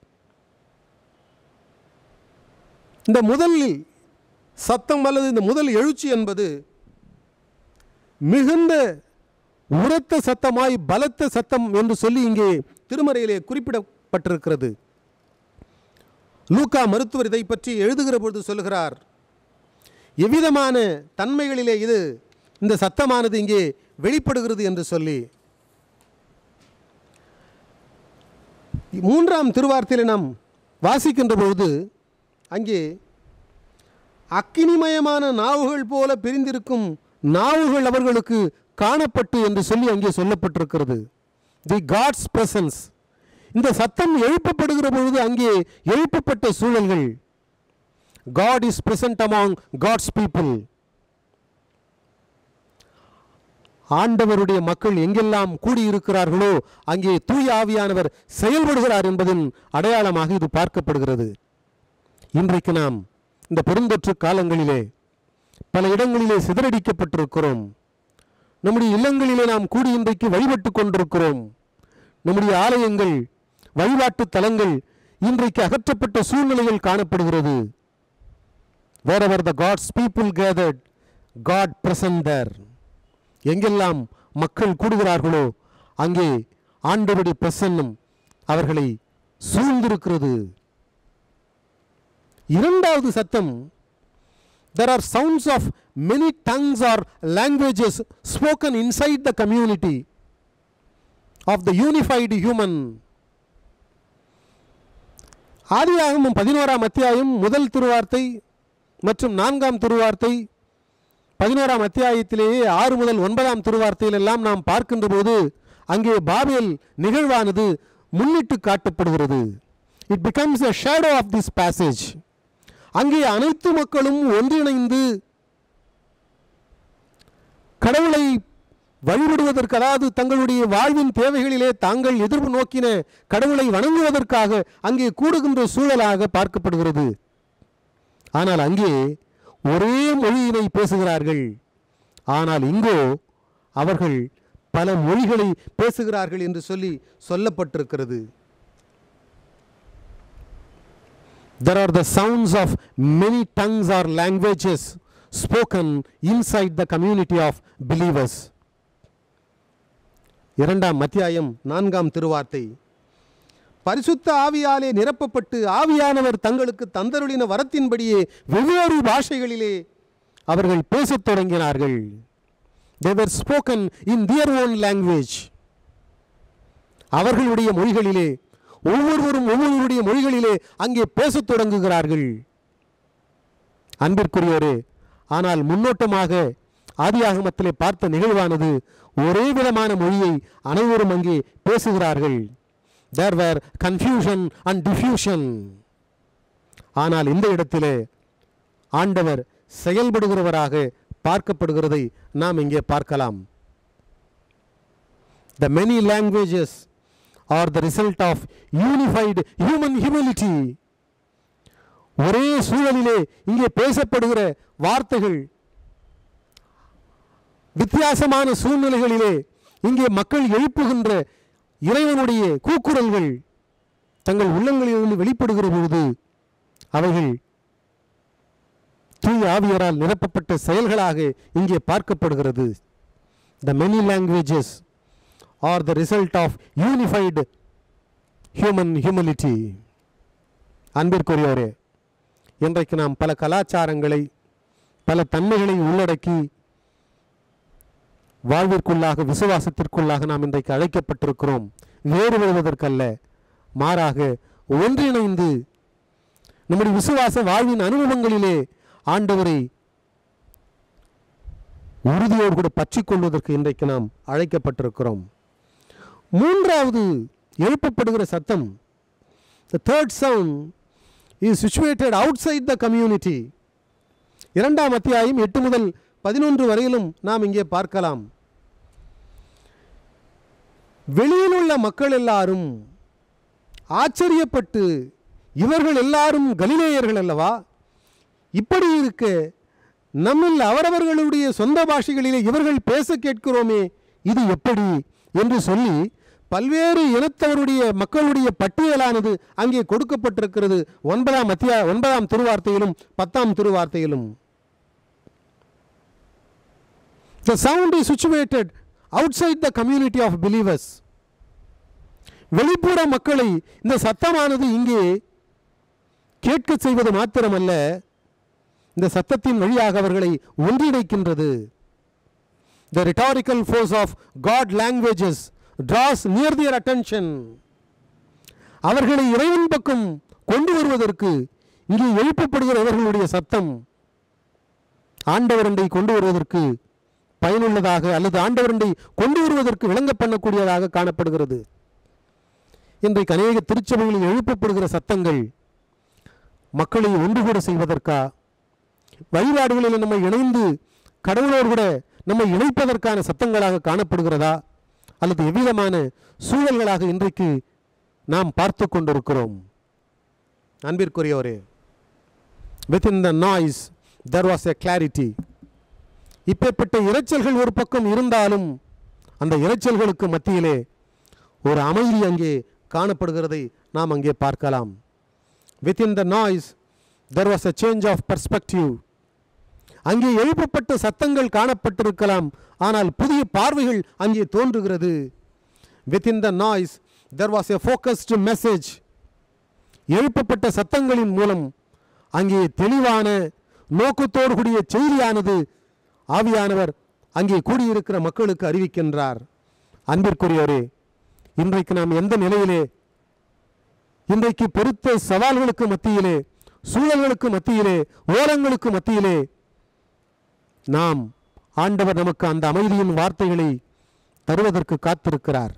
இந்த முதல் சத்தம் அல்லது இந்த முதல் எழுச்சி என்பது மிகுந்த உரத்த சத்தமாய் பலத்த சத்தம் என்று சொல்லி இங்கே திருமறையிலே குறிப்பிடப்பட்டிருக்கிறது லூக்கா மருத்துவர் இதை பற்றி எழுதுகிற பொழுது சொல்கிறார் எவ்விதமான தன்மைகளிலே இது இந்த சத்தமானது இங்கே வெளிப்படுகிறது என்று சொல்லி மூன்றாம் திருவார்த்தையில் நாம் வாசிக்கின்ற பொழுது அங்கே அக்கினிமயமான நாவுகள் போல பிரிந்திருக்கும் நாவுகள் அவர்களுக்கு காணப்பட்டு என்று சொல்லி அங்கே சொல்லப்பட்டிருக்கிறது தி காட்ஸ் பிரசன்ஸ் இந்த சத்தம் எழுப்பப்படுகிற பொழுது அங்கே எழுப்பப்பட்ட சூழல்கள் God is present among God's people ஆண்டவருடைய மக்கள் எங்கெல்லாம் கூடியிருக்கிறார்களோ அங்கே தூய ஆவியானவர் செயல்படுகிறார் என்பதின் அடையாளமாக இது பார்க்கப்படுகிறது இன்றைக்கு நாம் இந்த பெருந்தொற்று காலங்களிலே பல இடங்களிலே சிதறடிக்கப்பட்டிருக்கிறோம் நம்முடைய இல்லங்களிலே நாம் கூடி இன்றைக்கு வழிபட்டு கொண்டிருக்கிறோம் நம்முடைய ஆலயங்கள் வழிபாட்டு தலங்கள் இன்றைக்கு அகற்றப்பட்ட சூழ்நிலைகள் காணப்படுகிறது wherever the God's people gathered God present there எங்கெல்லாம் மக்கள் கூடுகிறார்களோ அங்கே ஆண்டவருடைய பிரசன்னம் அவர்களை சூழ்ந்திருக்கிறது இரண்டாவது சத்தம் there are sounds of many tongues or languages spoken inside the community of the unified human ஆதியாகமம் பதினோராம் அத்தியாயம் முதல் திருவார்த்தை மற்றும் நான்காம் திருவார்த்தை பதினோராம் அத்தியாயத்திலேயே ஆறு முதல் ஒன்பதாம் திருவார்த்தையில் எல்லாம் நாம் பார்க்கின்ற போது அங்கே பாபேல் நிகழ்வானது முன்னிட்டு காட்டப்படுகிறது it becomes a shadow of this passage அங்கே அனைத்து மக்களும் ஒன்றிணைந்து கடவுளை வழிபடுவதற்கு அதாவது தங்களுடைய வாழ்வின் தேவைகளிலே தாங்கள் எதிர்ப்பு நோக்கின கடவுளை வணங்குவதற்காக அங்கே கூடுகின்ற சூழலாக பார்க்கப்படுகிறது ஆனால் அங்கே ஒரே மொழியினை பேசுகிறார்கள் ஆனால் இங்கோ அவர்கள் பல மொழிகளை பேசுகிறார்கள் என்று சொல்லி சொல்லப்பட்டிருக்கிறது There are the sounds of many tongues or languages spoken inside the community of believers. இரண்டாம் அத்தியாயம் நான்காம் திருவார்த்தை பரிசுத்த ஆவியாலே நிரப்பப்பட்டு ஆவியானவர் தங்களுக்கு தந்தருளின வரத்தின்படியே வெவ்வேறு பாஷைகளிலே அவர்கள் பேசத் தொடங்கினார்கள் they were spoken in their own language அவர்களுடைய மொழிகளிலே ஒவ்வொருவரும் ஒவ்வொருவருடைய மொழிகளிலே அங்கே பேசத் தொடங்குகிறார்கள் அன்பிற்குரியோரே ஆனால் முன்னோட்டமாக ஆதியாகமத்திலே பார்த்த நிகழ்வானது ஒரே விதமான மொழியை அனைவரும் அங்கே பேசுகிறார்கள் there were confusion and diffusion ஆனால் இந்த இடத்திலே ஆண்டவர் செயல்படுகிறவராக பார்க்கப்படுகிறதை நாம் இங்கே பார்க்கலாம் the many languages are the result of unified human humility ஒரே சூழலிலே இங்கே பேசப்படுகிற வார்த்தைகள் வித்தியாசமான சூழ்நிலைகளிலே இங்கே மக்கள் எழுப்புகின்ற இறைவனுடைய கூக்குரல்கள் தங்கள் உள்ளங்களிலிருந்து வெளிப்படுகிற பொழுது அவைகள் தூய ஆவியரால் நிரப்பப்பட்ட செயல்களாக இங்கே பார்க்கப்படுகிறது the many languages are the result of unified human humanity அன்பிற்குரியவரே இன்றைக்கு நாம் பல கலாச்சாரங்களை பல தன்மைகளை உள்ளடக்கி வாழ்விற்குள்ளாக விசுவாசத்திற்குள்ளாக நாம் இன்றைக்கு அழைக்கப்பட்டிருக்கிறோம் வேறுபடுவதற்கல்ல மாறாக ஒன்றிணைந்து நம்முடைய விசுவாச வாழ்வின் அனுபவங்களிலே ஆண்டவரை உறுதியோடு கூட பற்றிக் கொள்வதற்கு இன்றைக்கு நாம் அழைக்கப்பட்டிருக்கிறோம் மூன்றாவது எழுப்பப்படுகிற சத்தம் the third sound is situated outside the community இரண்டாம் அத்தியாயம் எட்டு முதல் பதினொன்று வரையிலும் நாம் இங்கே பார்க்கலாம் வெளியில் உள்ள மக்கள் எல்லாரும் ஆச்சரியப்பட்டு இவர்கள் எல்லாரும் கலிலேயர்கள் அல்லவா இப்படி இருக்க நம்மில் அவரவர்களுடைய சொந்த பாஷைகளிலே இவர்கள் பேச கேட்கிறோமே இது எப்படி என்று சொல்லி பல்வேறு இனத்தவருடைய மக்களுடைய பட்டியலானது அங்கே கொடுக்கப்பட்டிருக்கிறது ஒன்பதாம் அத்தியா ஒன்பதாம் திருவார்த்தையிலும் பத்தாம் திருவார்த்தையிலும் The sound is situated outside the community of believers. வெளிப்புற மக்களை இந்த சத்தமானது இங்கே கேட்க செய்வது மாத்திரமல்ல இந்த சத்தத்தின் வழியாக அவர்களை ஒன்றிணைக்கின்றது த rhetorical force of God languages draws near their attention அவர்களை இறைவன் பக்கம் கொண்டு வருவதற்கு இங்கே எழுப்பப்படுகிற அவர்களுடைய சத்தம் ஆண்டவரண்டை கொண்டு வருவதற்கு பயனுள்ளதாக அல்லது ஆண்டவரண்டை கொண்டு வருவதற்கு விளங்க பண்ணக்கூடியதாக காணப்படுகிறது இன்றைக்கு அநேக திருச்சபைகளில் எழுப்பப்படுகிற சத்தங்கள் மக்களை ஒன்று கூட செய்வதற்கா வழிபாடுகளில் நம்மை இணைந்து கடவுளோடு கூட நம்மை இணைப்பதற்கான சத்தங்களாக காணப்படுகிறதா அல்லது எவ்விதமான சூழல்களாக இன்றைக்கு நாம் பார்த்து கொண்டிருக்கிறோம் அன்பிற்குரியவரே within the noise there was a clarity இப்பேற்பட்ட இரைச்சல்கள் ஒரு பக்கம் இருந்தாலும் அந்த இரைச்சல்களுக்கு மத்தியிலே ஒரு அமைதி அங்கே காணப்படுகிறதை நாம் அங்கே பார்க்கலாம் within the noise there was a change of perspective அங்கே எழுப்பப்பட்ட சத்தங்கள் காணப்பட்டிருக்கலாம் ஆனால் புதிய பார்வைகள் அங்கே தோன்றுகிறது within the noise there was a focused message எழுப்பப்பட்ட சத்தங்களின் மூலம் அங்கே தெளிவான நோக்கத்தோடு கூடிய செய்தியானது ஆவியானவர் அங்கே கூடியிருக்கிற மக்களுக்கு அறிவிக்கின்றார் அன்பிற்குரியவரே இன்றைக்கு நாம் எந்த நிலையிலே இன்றைக்கு பெருத்த சவால்களுக்கு மத்தியிலே சூழல்களுக்கு மத்தியிலே ஓரங்களுக்கு மத்தியிலே நாம் ஆண்டவர் நமக்கு அந்த அமைதியின் வார்த்தைகளை தருவதற்கு காத்திருக்கிறார்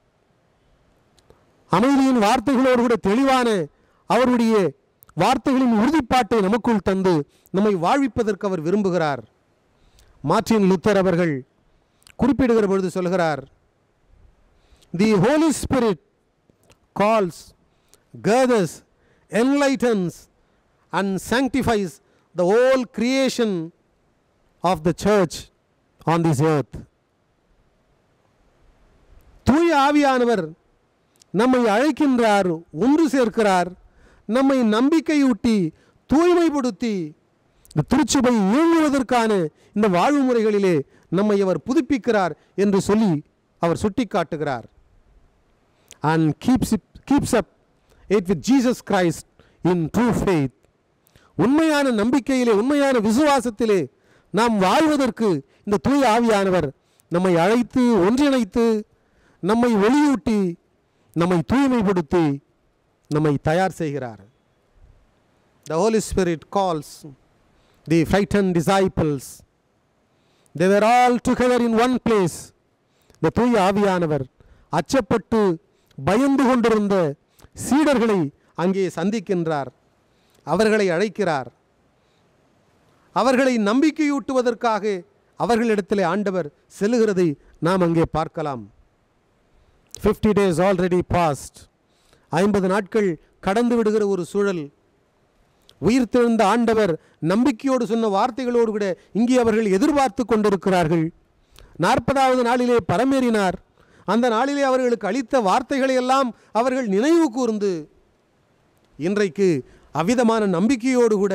அமைதியின் வார்த்தைகளோடு கூட தெளிவான அவருடைய வார்த்தைகளின் உறுதிப்பாட்டை நமக்குள் தந்து நம்மை வாழ்விப்பதற்கு அவர் விரும்புகிறார் மார்ட்டின் லுத்தர் அவர்கள் குறிப்பிடுகிற பொழுது சொல்கிறார் the Holy Spirit calls gathers enlightens and sanctifies the whole creation of the church on this earth தூய ஆவியானவர் நம்மை அழைக்கின்றார் ஒன்று சேர்க்கிறார் நம்மை நம்பிக்கையூட்டி தூய்மைப்படுத்தி இந்த திருச்சபை இயங்குவதற்கான இந்த வாழ்வு முறைகளிலே நம்மை அவர் புதுப்பிக்கிறார் என்று சொல்லி அவர் சுட்டிக்காட்டுகிறார் and keeps keeps up it with Jesus Christ in true faith உண்மையான நம்பிக்கையிலே உண்மையான விசுவாசத்திலே நாம் வாழ்வதற்கு இந்த தூய ஆவியானவர் நம்மை அழைத்து ஒன்றிணைத்து நம்மை ஒளியூட்டி நம்மை தூய்மைப்படுத்தி நம்மை தயார் செய்கிறார் the Holy Spirit calls the frightened disciples they were all together in one place இந்த தூய ஆவியானவர் அச்சப்பட்டு பயந்து கொண்டிருந்த சீடர்களை அங்கே சந்திக்கின்றார் அவர்களை அழைக்கிறார் அவர்களை நம்பிக்கையூட்டுவதற்காக அவர்களிடத்திலே ஆண்டவர் செல்லுகிறதை நாம் அங்கே பார்க்கலாம் ஃபிஃப்டி டேஸ் ஆல்ரெடி பாஸ்ட் ஐம்பது நாட்கள் கடந்து விடுகிற ஒரு சூழல் உயிர்த்தெழுந்த ஆண்டவர் நம்பிக்கையோடு சொன்ன வார்த்தைகளோடு கூட இங்கே அவர்கள் எதிர்பார்த்து கொண்டிருக்கிறார்கள் நாற்பதாவது நாளிலே பரமேறினார் அந்த நாளிலே அவர்களுக்கு அளித்த வார்த்தைகளை எல்லாம் அவர்கள் நினைவு கூர்ந்து இன்றைக்கு அவ்விதமான நம்பிக்கையோடு கூட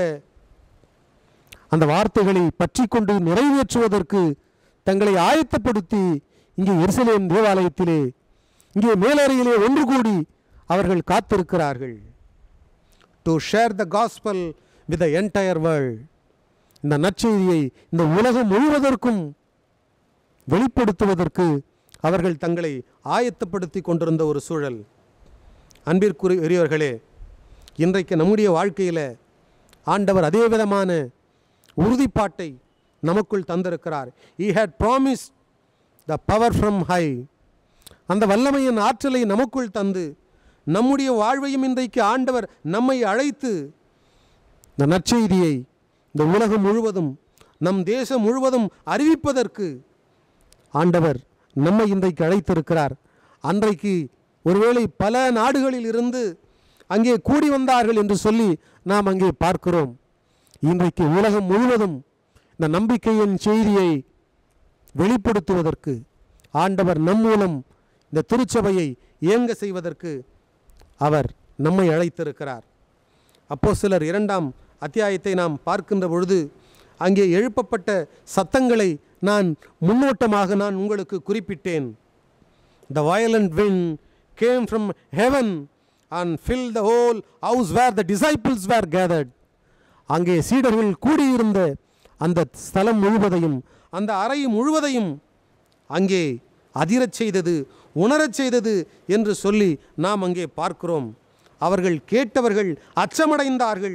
அந்த வார்த்தைகளை பற்றி கொண்டு நிறைவேற்றுவதற்கு தங்களை ஆயத்தப்படுத்தி இங்கே எருசலேம் தேவாலயத்திலே இங்கே மேலறையிலே ஒன்று கூடி அவர்கள் காத்திருக்கிறார்கள் to share the gospel with the entire world இந்த நற்செய்தியை இந்த உலகம் முழுவதற்கும் வெளிப்படுத்துவதற்கு அவர்கள் தங்களை ஆயத்தப்படுத்தி கொண்டிருந்த ஒரு சூழல் அன்பிற்குரியவர்களே இன்றைக்கு நம்முடைய வாழ்க்கையில் ஆண்டவர் அதே விதமான உறுதிப்பாட்டை நமக்குள் தந்திருக்கிறார் he had promise the power from high அந்த வல்லமையின் ஆற்றலை நமக்குள் தந்து நம்முடைய வாழ்வையும் இன்றைக்கு ஆண்டவர் நம்மை அழைத்து இந்த நற்செய்தியை இந்த உலகம் முழுவதும் நம் தேசம் முழுவதும் அறிவிப்பதற்கு ஆண்டவர் நம்மை இன்றைக்கு அழைத்திருக்கிறார் அன்றைக்கு ஒருவேளை பல நாடுகளில் இருந்து அங்கே கூடி வந்தார்கள் என்று சொல்லி நாம் அங்கே பார்க்கிறோம் இன்றைக்கு உலகம் முழுவதும் இந்த நம்பிக்கையின் செய்தியை வெளிப்படுத்துவதற்கு ஆண்டவர் நம் மூலம் இந்த திருச்சபையை இயங்க செய்வதற்கு அவர் நம்மை அழைத்திருக்கிறார் அப்போ சிலர் இரண்டாம் அத்தியாயத்தை நாம் பார்க்கின்ற பொழுது அங்கே எழுப்பப்பட்ட சத்தங்களை நான் முன்னோட்டமாக நான் உங்களுக்கு குறிப்பிட்டேன் the violent wind came from heaven and fill the whole house where the disciples were gathered அங்கே சீடர்கள் கூடியிருந்த அந்த ஸ்தலம் முழுவதையும் அந்த அறை முழுவதையும் அங்கே அதிரச் செய்தது உணரச் செய்தது என்று சொல்லி நாம் அங்கே பார்க்கிறோம் அவர்கள் கேட்டவர்கள் அச்சமடைந்தார்கள்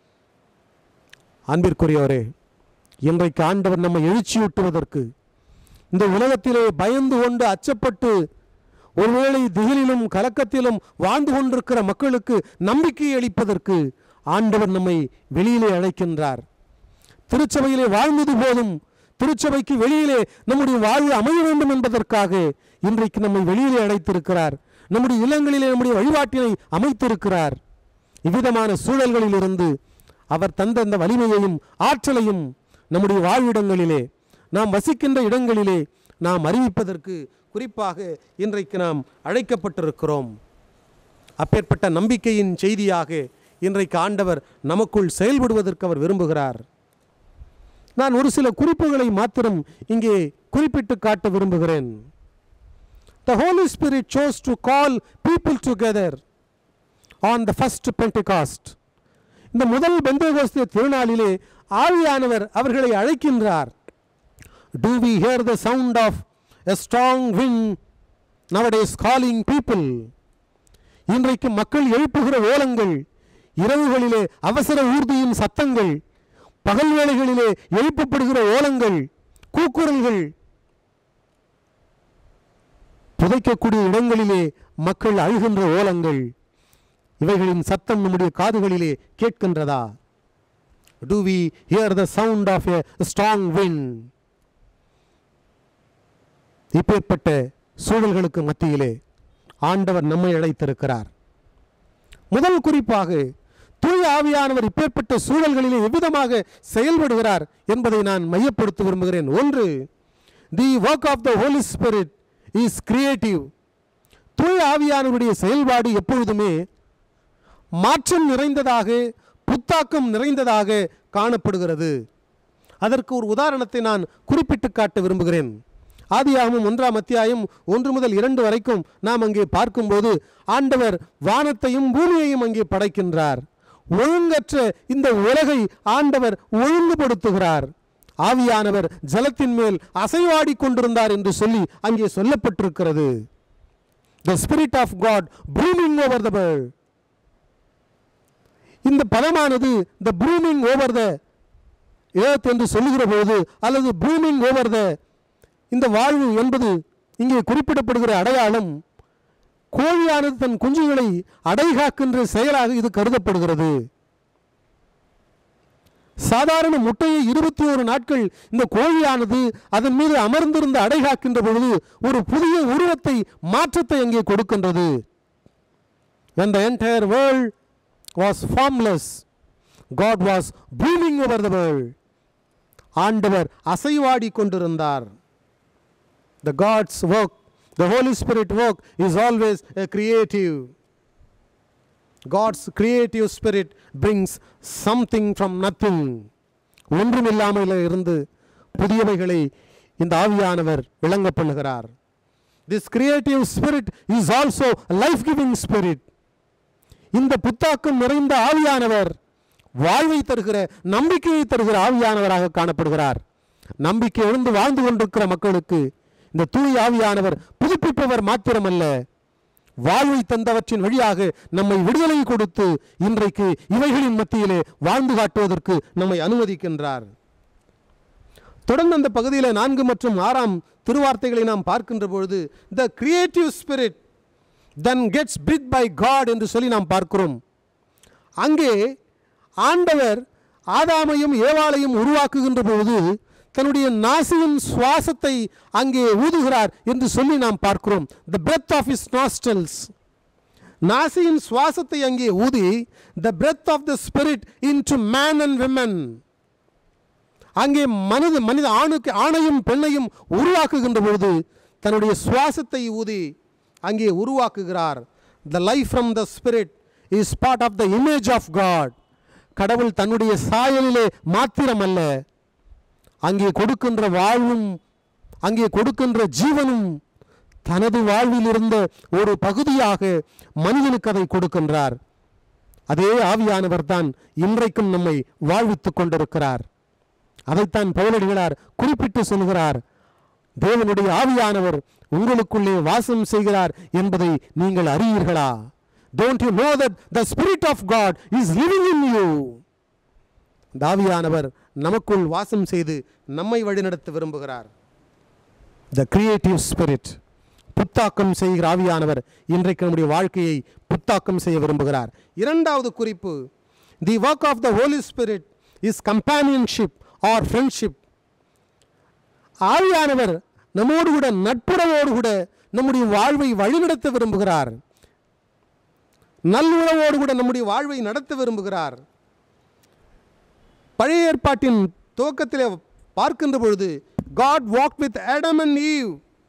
அன்பிற்குரியவரே இன்றைக்கு ஆண்டவர் நம்மை எழுச்சியூட்டுவதற்கு இந்த உலகத்திலே பயந்து கொண்டு அச்சப்பட்டு ஒருவேளை திகிலிலும் கலக்கத்திலும் வாழ்ந்து கொண்டிருக்கிற மக்களுக்கு நம்பிக்கை அளிப்பதற்கு ஆண்டவர் நம்மை வெளியிலே அழைக்கின்றார் திருச்சபையிலே வாழ்ந்தது போதும் திருச்சபைக்கு வெளியிலே நம்முடைய வாழ்வு அமைய வேண்டும் என்பதற்காக இன்றைக்கு நம்மை வெளியிலே அழைத்திருக்கிறார் நம்முடைய இல்லங்களிலே நம்முடைய வழிபாட்டினை அமைத்திருக்கிறார் இவ்விதமான சூழல்களிலிருந்து அவர் தந்த அந்த வலிமையையும் ஆற்றலையும் நம்முடைய வாழ்விடங்களிலே நாம் வசிக்கின்ற இடங்களிலே நாம் அறிவிப்பதற்கு குறிப்பாக இன்றைக்கு நாம் அழைக்கப்பட்டிருக்கிறோம் அப்பேற்பட்ட நம்பிக்கையின் செய்தியாக இன்றைக்கு ஆண்டவர் நமக்குள் செயல்படுவதற்கு அவர் விரும்புகிறார் நான் ஒரு சில குறிப்புகளை மாத்திரம் இங்கே குறிப்பிட்டு காட்ட விரும்புகிறேன் the Holy Spirit chose to call people together on the first Pentecost இந்த முதல் பெந்தகோஸ்தே திருநாளிலே ஆவியானவர் அவர்களை அழைக்கின்றார் to we hear the sound of a strong wind nowadays calling people இன்றைக்கு மக்கள் எழுப்புகிற ஓலங்கள் இரவுகளிலே அவசர ஊர்தியின் சத்தங்கள் பகல் வேளைகளிலே எழுப்பப்படுகிற ஓலங்கள் கூக்குரல்கள் புதைக்கக்கூடிய இடங்களிலே மக்கள் அழுகின்ற ஓலங்கள் இவைகளின் சத்தம் நம்முடைய காதுகளிலே கேட்கின்றதா to we hear the sound of a strong wind இப்பேற்பட்ட சூழல்களுக்கு மத்தியிலே ஆண்டவர் நம்மை அழைத்திருக்கிறார் முதல் குறிப்பாக தூய ஆவியானவர் இப்பேற்பட்ட சூழல்களிலே எவ்விதமாக செயல்படுகிறார் என்பதை நான் மையப்படுத்த விரும்புகிறேன் ஒன்று the work of the Holy Spirit is creative தூய ஆவியானவருடைய செயல்பாடு எப்பொழுதுமே மாற்றம் நிறைந்ததாக புத்தாக்கம் நிறைந்ததாக காணப்படுகிறது அதற்கு ஒரு உதாரணத்தை நான் குறிப்பிட்டு காட்ட விரும்புகிறேன் ஆதியாகமும் ஒன்றாம் அத்தியாயம் ஒன்று முதல் இரண்டு வரைக்கும் நாம் அங்கே பார்க்கும்போது ஆண்டவர் வானத்தையும் பூமியையும் அங்கே படைக்கின்றார் ஒழுங்கற்ற இந்த உலகை ஆண்டவர் ஒழுங்குபடுத்துகிறார் ஆவியானவர் ஜலத்தின் மேல் அசைவாடி கொண்டிருந்தார் என்று சொல்லி அங்கே சொல்லப்பட்டிருக்கிறது the spirit of God brooding over the world இந்த பதமானது the brooding over the earth என்று சொல்லுகிற போது அல்லது ப்ரூமிங் ஓவர் த இந்த வாழ்வு என்பது இங்கே குறிப்பிடப்படுகிற அடையாளம் கோழியானது தன் குஞ்சுகளை அடைகாக்கின்ற செயலாக இது கருதப்படுகிறது சாதாரண முட்டையை இருபத்தி ஒரு நாட்கள் இந்த கோழியானது அதன் மீது அமர்ந்திருந்து அடைகாக்கின்ற பொழுது ஒரு புதிய உருவத்தை மாற்றத்தை அங்கே கொடுக்கின்றது when the entire world was formless god was brooding over the world ஆண்டவர் அசைவாடி கொண்டிருந்தார் the God's work, the Holy Spirit work is always a creative. God's creative spirit brings something from nothing. ஒன்றுமில்லாமல் இருந்து புதியவைகளை இந்த ஆவியானவர் விளங்க பண்ணுகிறார் this creative spirit is also life giving spirit இந்த புத்தாக்கம் நிறைந்த ஆவியானவர் வாழ்வை தருகிற நம்பிக்கையை தருகிற ஆவியானவராக காணப்படுகிறார் நம்பிக்கை எழுந்து வாழ்ந்து கொண்டிருக்கிற மக்களுக்கு இந்த தூய் ஆவியானவர் புதுப்பிப்பவர் மாத்திரமல்ல வாழ்வை தந்தவற்றின் வழியாக நம்மை விடுதலை கொடுத்து இன்றைக்கு இவைகளின் மத்தியிலே வாழ்ந்து காட்டுவதற்கு நம்மை அனுமதிக்கின்றார் தொடர்ந்து அந்த பகுதியில் நான்கு மற்றும் ஆறாம் திருவார்த்தைகளை நாம் பார்க்கின்ற பொழுது the creative spirit then gets breath by God என்று சொல்லி நாம் பார்க்கிறோம் அங்கே ஆண்டவர் ஆதாமையும் ஏவாளையும் உருவாக்குகின்ற பொழுது தன்னுடைய நாசியின் சுவாசத்தை அங்கே ஊதுகிறார் என்று சொல்லி நாம் பார்க்கிறோம் the breath of his nostrils நாசியின் சுவாசத்தை அங்கே ஊதி the breath of the Spirit into man and women அங்கே மனித மனித ஆணுக்கு ஆணையும் பெண்ணையும் உருவாக்குகின்ற பொழுது தன்னுடைய சுவாசத்தை ஊதி அங்கே உருவாக்குகிறார் the life from the Spirit is part of the image of God கடவுள் தன்னுடைய சாயலிலே மாத்திரமல்ல அங்கே கொடுக்கின்ற வாழ்வும் அங்கே கொடுக்கின்ற ஜீவனும் தனது வாழ்வில் இருந்த ஒரு பகுதியாக மனிதனுக்கு அதை கொடுக்கின்றார் அதே ஆவியானவர் தான் இன்றைக்கும் நம்மை வாழ்வித்துக் கொண்டிருக்கிறார் அதைத்தான் பவுலடிகளார் குறிப்பிட்டு சொல்கிறார் தேவனுடைய ஆவியானவர் உங்களுக்குள்ளே வாசம் செய்கிறார் என்பதை நீங்கள் அறியீர்களா don't you know that the spirit of God is living in you தாவியானவர் நமக்குள் வாசம் செய்து நம்மை வழிநடத்த விரும்புகிறார் த கிரியேட்டிவ் ஸ்பிரிட் புத்தாக்கம் செய்கிற ஆவியானவர் இன்றைக்கு நம்முடைய வாழ்க்கையை புத்தாக்கம் செய்ய விரும்புகிறார் இரண்டாவது குறிப்பு the work of the Holy Spirit is companionship or friendship ஆவியானவர் நம்மோடு கூட நட்புறவோடு கூட நம்முடைய வாழ்வை வழிநடத்த விரும்புகிறார் நல்லுறவோடு கூட நம்முடைய வாழ்வை நடத்த விரும்புகிறார் பழைய ஏற்பாட்டின் துவக்கத்திலே பார்க்கின்ற பொழுது God walk with Adam and Eve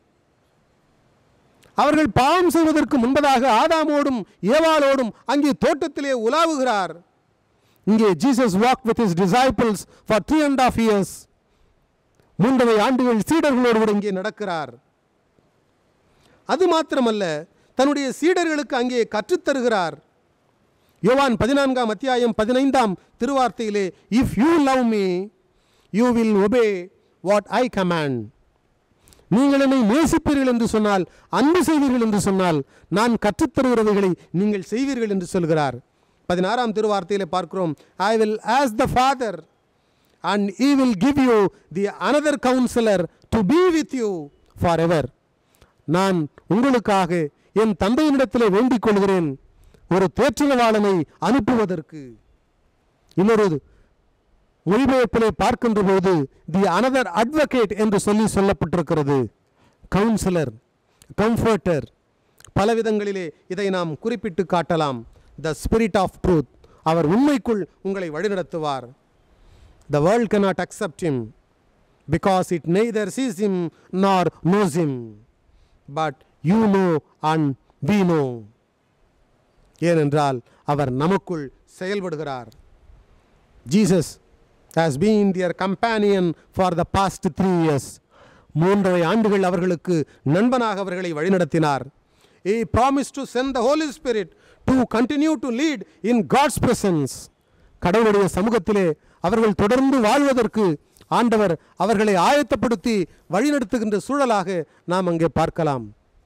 அவர்கள் பாவம் செய்வதற்கு முன்பதாக ஆதாமோடும் ஏவாளோடும் அங்கே தோட்டத்திலே உலாவுகிறார் இங்கே Jesus walk with his disciples for three and half years மூன்றரை ஆண்டுகள் சீடர்களோடு கூட இங்கே நடக்கிறார் அது மாத்திரமல்ல தன்னுடைய சீடர்களுக்கு அங்கே கற்றுத்தருகிறார் யோவான் பதினான்காம் அத்தியாயம் பதினைந்தாம் திருவார்த்தையிலே if you love me you will obey what I command நீங்கள் என்னை நேசிப்பீர்கள் என்று சொன்னால் அன்பு செய்வீர்கள் என்று சொன்னால் நான் கற்றுத்தருகிறவைகளை நீங்கள் செய்வீர்கள் என்று சொல்கிறார் பதினாறாம் திருவார்த்தையிலே பார்க்கிறோம் I will ask the Father and he will give you the another counsellor to be with you for forever நான் உங்களுக்காக என் தந்தையினிடத்தில் வேண்டிக் கொள்கிறேன் ஒரு தேற்றவாளனை அனுப்புவதற்கு இன்னொரு மொழிபெயர்ப்பிலே பார்க்கின்ற போது தி அனதர் அட்வொகேட் என்று சொல்லி சொல்லப்பட்டிருக்கிறது கவுன்சிலர் கம்ஃபர்டர் பல விதங்களிலே இதை நாம் குறிப்பிட்டு காட்டலாம் த ஸ்பிரிட் ஆஃப் ட்ரூத் அவர் உண்மைக்குள் உங்களை வழிநடத்துவார் the world cannot accept him because it neither sees him nor knows him but you know and we know ஏனென்றால் அவர் நமக்குள் செயல்படுகிறார் Jesus has been their companion for the past three years மூன்றரை ஆண்டுகள் அவர்களுக்கு நண்பனாக அவர்களை வழிநடத்தினார் a promise to send the Holy Spirit to continue to lead in God's presence கடவுளுடைய சமூகத்திலே அவர்கள் தொடர்ந்து வாழ்வதற்கு ஆண்டவர் அவர்களை ஆயத்தப்படுத்தி வழிநடத்துகின்ற சூழலாக நாம் அங்கே பார்க்கலாம்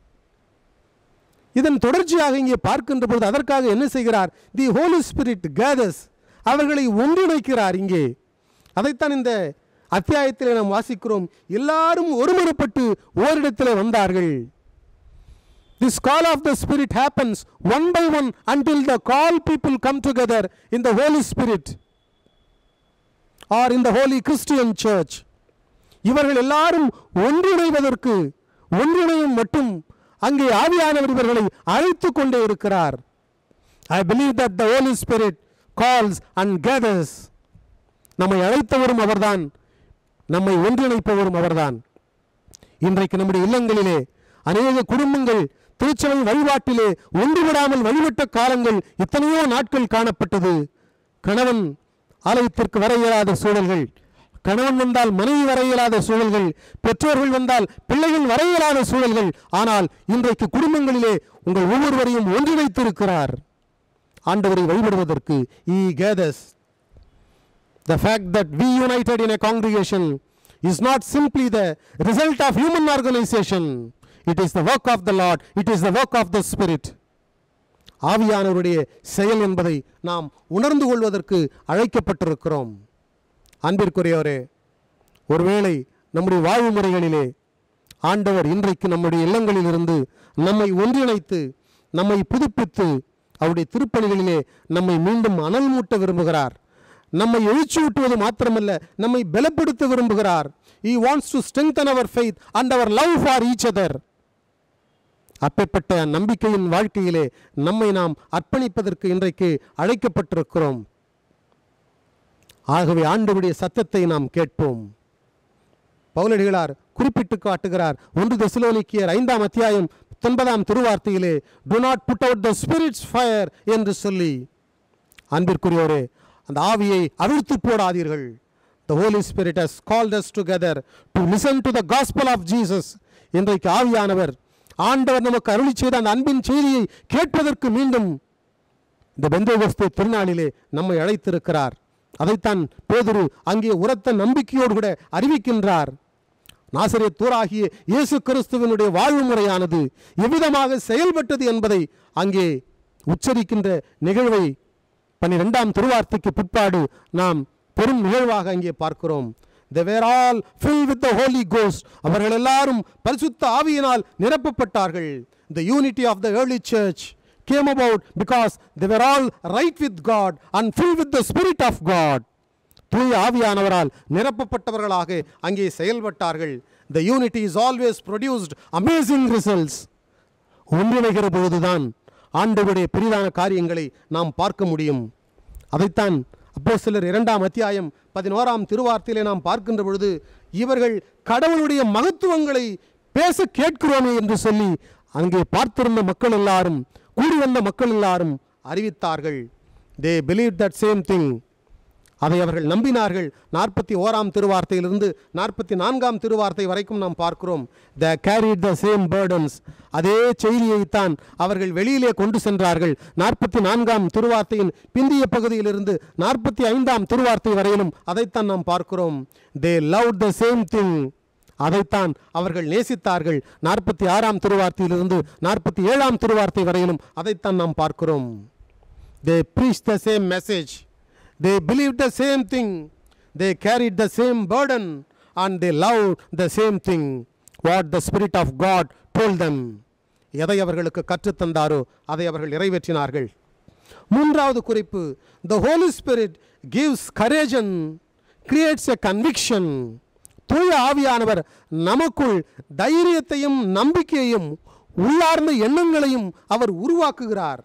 இதன் தொடர்ச்சியாக இங்கே பார்க்கின்ற பொழுது அதற்காக என்ன செய்கிறார் தி ஹோலி ஸ்பிரிட் கேதர்ஸ் அவர்களை ஒன்றிணைக்கிறார் இங்கே அதைத்தான் இந்த அத்தியாயத்தில் நாம் வாசிக்கிறோம் எல்லாரும் ஒருமுறைப்பட்டு ஓரிடத்தில் வந்தார்கள் This call of the Spirit happens one by one until the call people come together in the Holy Spirit or in the Holy Christian Church. இவர்கள் எல்லாரும் ஒன்றிணைவதற்கு ஒன்றிணையும் மட்டும் அங்கே ஆவியானவர் இவர்களை அழைத்து கொண்டே இருக்கிறார் I believe that the Holy Spirit calls and gathers நம்மை அழைத்தவரும் அவர்தான் நம்மை ஒன்றிணைப்பவரும் அவர்தான் இன்றைக்கு நம்முடைய இல்லங்களிலே அநேக குடும்பங்கள் திருச்சபை வழிபாட்டிலே ஒன்றுவிடாமல் வழிபட்ட காலங்கள் எத்தனையோ நாட்கள் காணப்பட்டது கணவன் ஆலயத்திற்கு வர இயலாத சூழல்கள் கணவன் வந்தால் மனைவி வர இயலாத சூழல்கள் பெற்றோர்கள் வந்தால் பிள்ளைகள் வர இயலாத சூழல்கள் ஆனால் இன்றைக்கு குடும்பங்களிலே உங்கள் ஒவ்வொருவரையும் ஒன்றிணைத்திருக்கிறார் ஆண்டவரை வழிபடுவதற்கு ஈ கேதஸ் The fact that we united in a congregation is not simply the result of human organization. It is the work of the Lord. It is the work of the Spirit. ஆவியானவருடைய செயல் என்பதை நாம் உணர்ந்து கொள்வதற்கு அழைக்கப்பட்டிருக்கிறோம் அன்பிற்குரியவரே ஒருவேளை நம்முடைய வாழ்வு முறைகளிலே ஆண்டவர் இன்றைக்கு நம்முடைய இல்லங்களிலிருந்து நம்மை ஒன்றிணைத்து நம்மை புதுப்பித்து அவருடைய திருப்பணிகளிலே நம்மை மீண்டும் அனல் மூட்ட விரும்புகிறார் நம்மை எழுச்சியூட்டுவது மாத்திரமல்ல நம்மை பலப்படுத்த விரும்புகிறார் he wants to strengthen our faith and our love for each other அப்பேற்பட்ட நம்பிக்கையின் வாழ்க்கையிலே நம்மை நாம் அர்ப்பணிப்பதற்கு இன்றைக்கு அழைக்கப்பட்டிருக்கிறோம் ஆகவே ஆண்டவருடைய சத்தத்தை நாம் கேட்போம் பவுலடிகளார் குறிப்பிட்டு காட்டுகிறார் ஒன்று தெசலோனிக்கியர் ஐந்தாம் அத்தியாயம் ஒன்பதாம் திருவார்த்தையிலே do not put out the spirit's fire என்று சொல்லி அன்பிற்குரியோரே அந்த ஆவியை அவிழ்த்து போடாதீர்கள் the Holy Spirit has called us together to listen to the gospel of jesus இன்றைக்கு ஆவியானவர் ஆண்டவர் நமக்கு அருளி செய்த அந்த அன்பின் செய்தியை கேட்பதற்கு மீண்டும் இந்த பெந்தோகஸ்தே திருநாளிலே நம்மை அழைத்திருக்கிறார் அதைத்தான் பேதுரு அங்கே உரத்த நம்பிக்கையோடு கூட அறிவிக்கின்றார் நாசரேத் தூராகிய இயேசு கிறிஸ்துவனுடைய வாழ்வு முறையானது எவ்விதமாக செயல்பட்டது என்பதை அங்கே உச்சரிக்கின்ற நிகழ்வை பன்னிரெண்டாம் திருவார்த்தைக்கு பிற்பாடு நாம் பெரும் நிகழ்வாக அங்கே பார்க்கிறோம் they were all filled with the holy ghost அவர்கள் எல்லாரும் பரிசுத்த ஆவியினால் நிரப்பப்பட்டார்கள் the unity of the early church came about because they were all right with god and filled with the spirit of god தூய ஆவியானவரால் நிரப்பப்பட்டவர்களாக அங்கே செயல்பட்டார்கள் the unity is always produced amazing results ஒன்றிணைகிற பொழுதுதான் ஆண்டவருடைய பெரிதான காரியங்களை நாம் பார்க்க முடியும் அதைத்தான் அப்போ சிலர் இரண்டாம் அத்தியாயம் பதினோராம் திருவார்த்தையிலே நாம் பார்க்கின்ற பொழுது இவர்கள் கடவுளுடைய மகத்துவங்களை பேச கேட்கிறோமே என்று சொல்லி அங்கே பார்த்திருந்த மக்கள் எல்லாரும் கூடி வந்த மக்கள் எல்லாரும் அறிவித்தார்கள் they believe that same thing அதை அவர்கள் நம்பினார்கள் நாற்பத்தி ஓராம் திருவார்த்தையிலிருந்து நாற்பத்தி நான்காம் திருவார்த்தை வரைக்கும் நாம் பார்க்கிறோம் the carried the same burdens அதே செய்தியைத்தான் அவர்கள் வெளியிலே கொண்டு சென்றார்கள் நாற்பத்தி நான்காம் திருவார்த்தையின் பிந்திய பகுதியிலிருந்து நாற்பத்தி ஐந்தாம் திருவார்த்தை வரையிலும் அதைத்தான் நாம் பார்க்கிறோம் they love the same thing அதைத்தான் அவர்கள் நேசித்தார்கள் நாற்பத்தி ஆறாம் திருவார்த்தையிலிருந்து நாற்பத்தி ஏழாம் திருவார்த்தை வரையிலும் அதைத்தான் நாம் பார்க்கிறோம் they preach the same message they believed the same thing they carried the same burden and they loved the same thing what the spirit of god told them எதை அவர்களுக்கு கற்றுத்தந்தாரோ அதை அவர்கள் நிறைவேற்றினார்கள் மூன்றாவது குறிப்பு the holy spirit gives courage and creates a conviction தூய ஆவியானவர் நமக்குள் தைரியத்தையும் நம்பிக்கையையும் உள்ளார்ந்த எண்ணங்களையும் அவர் உருவாக்குகிறார்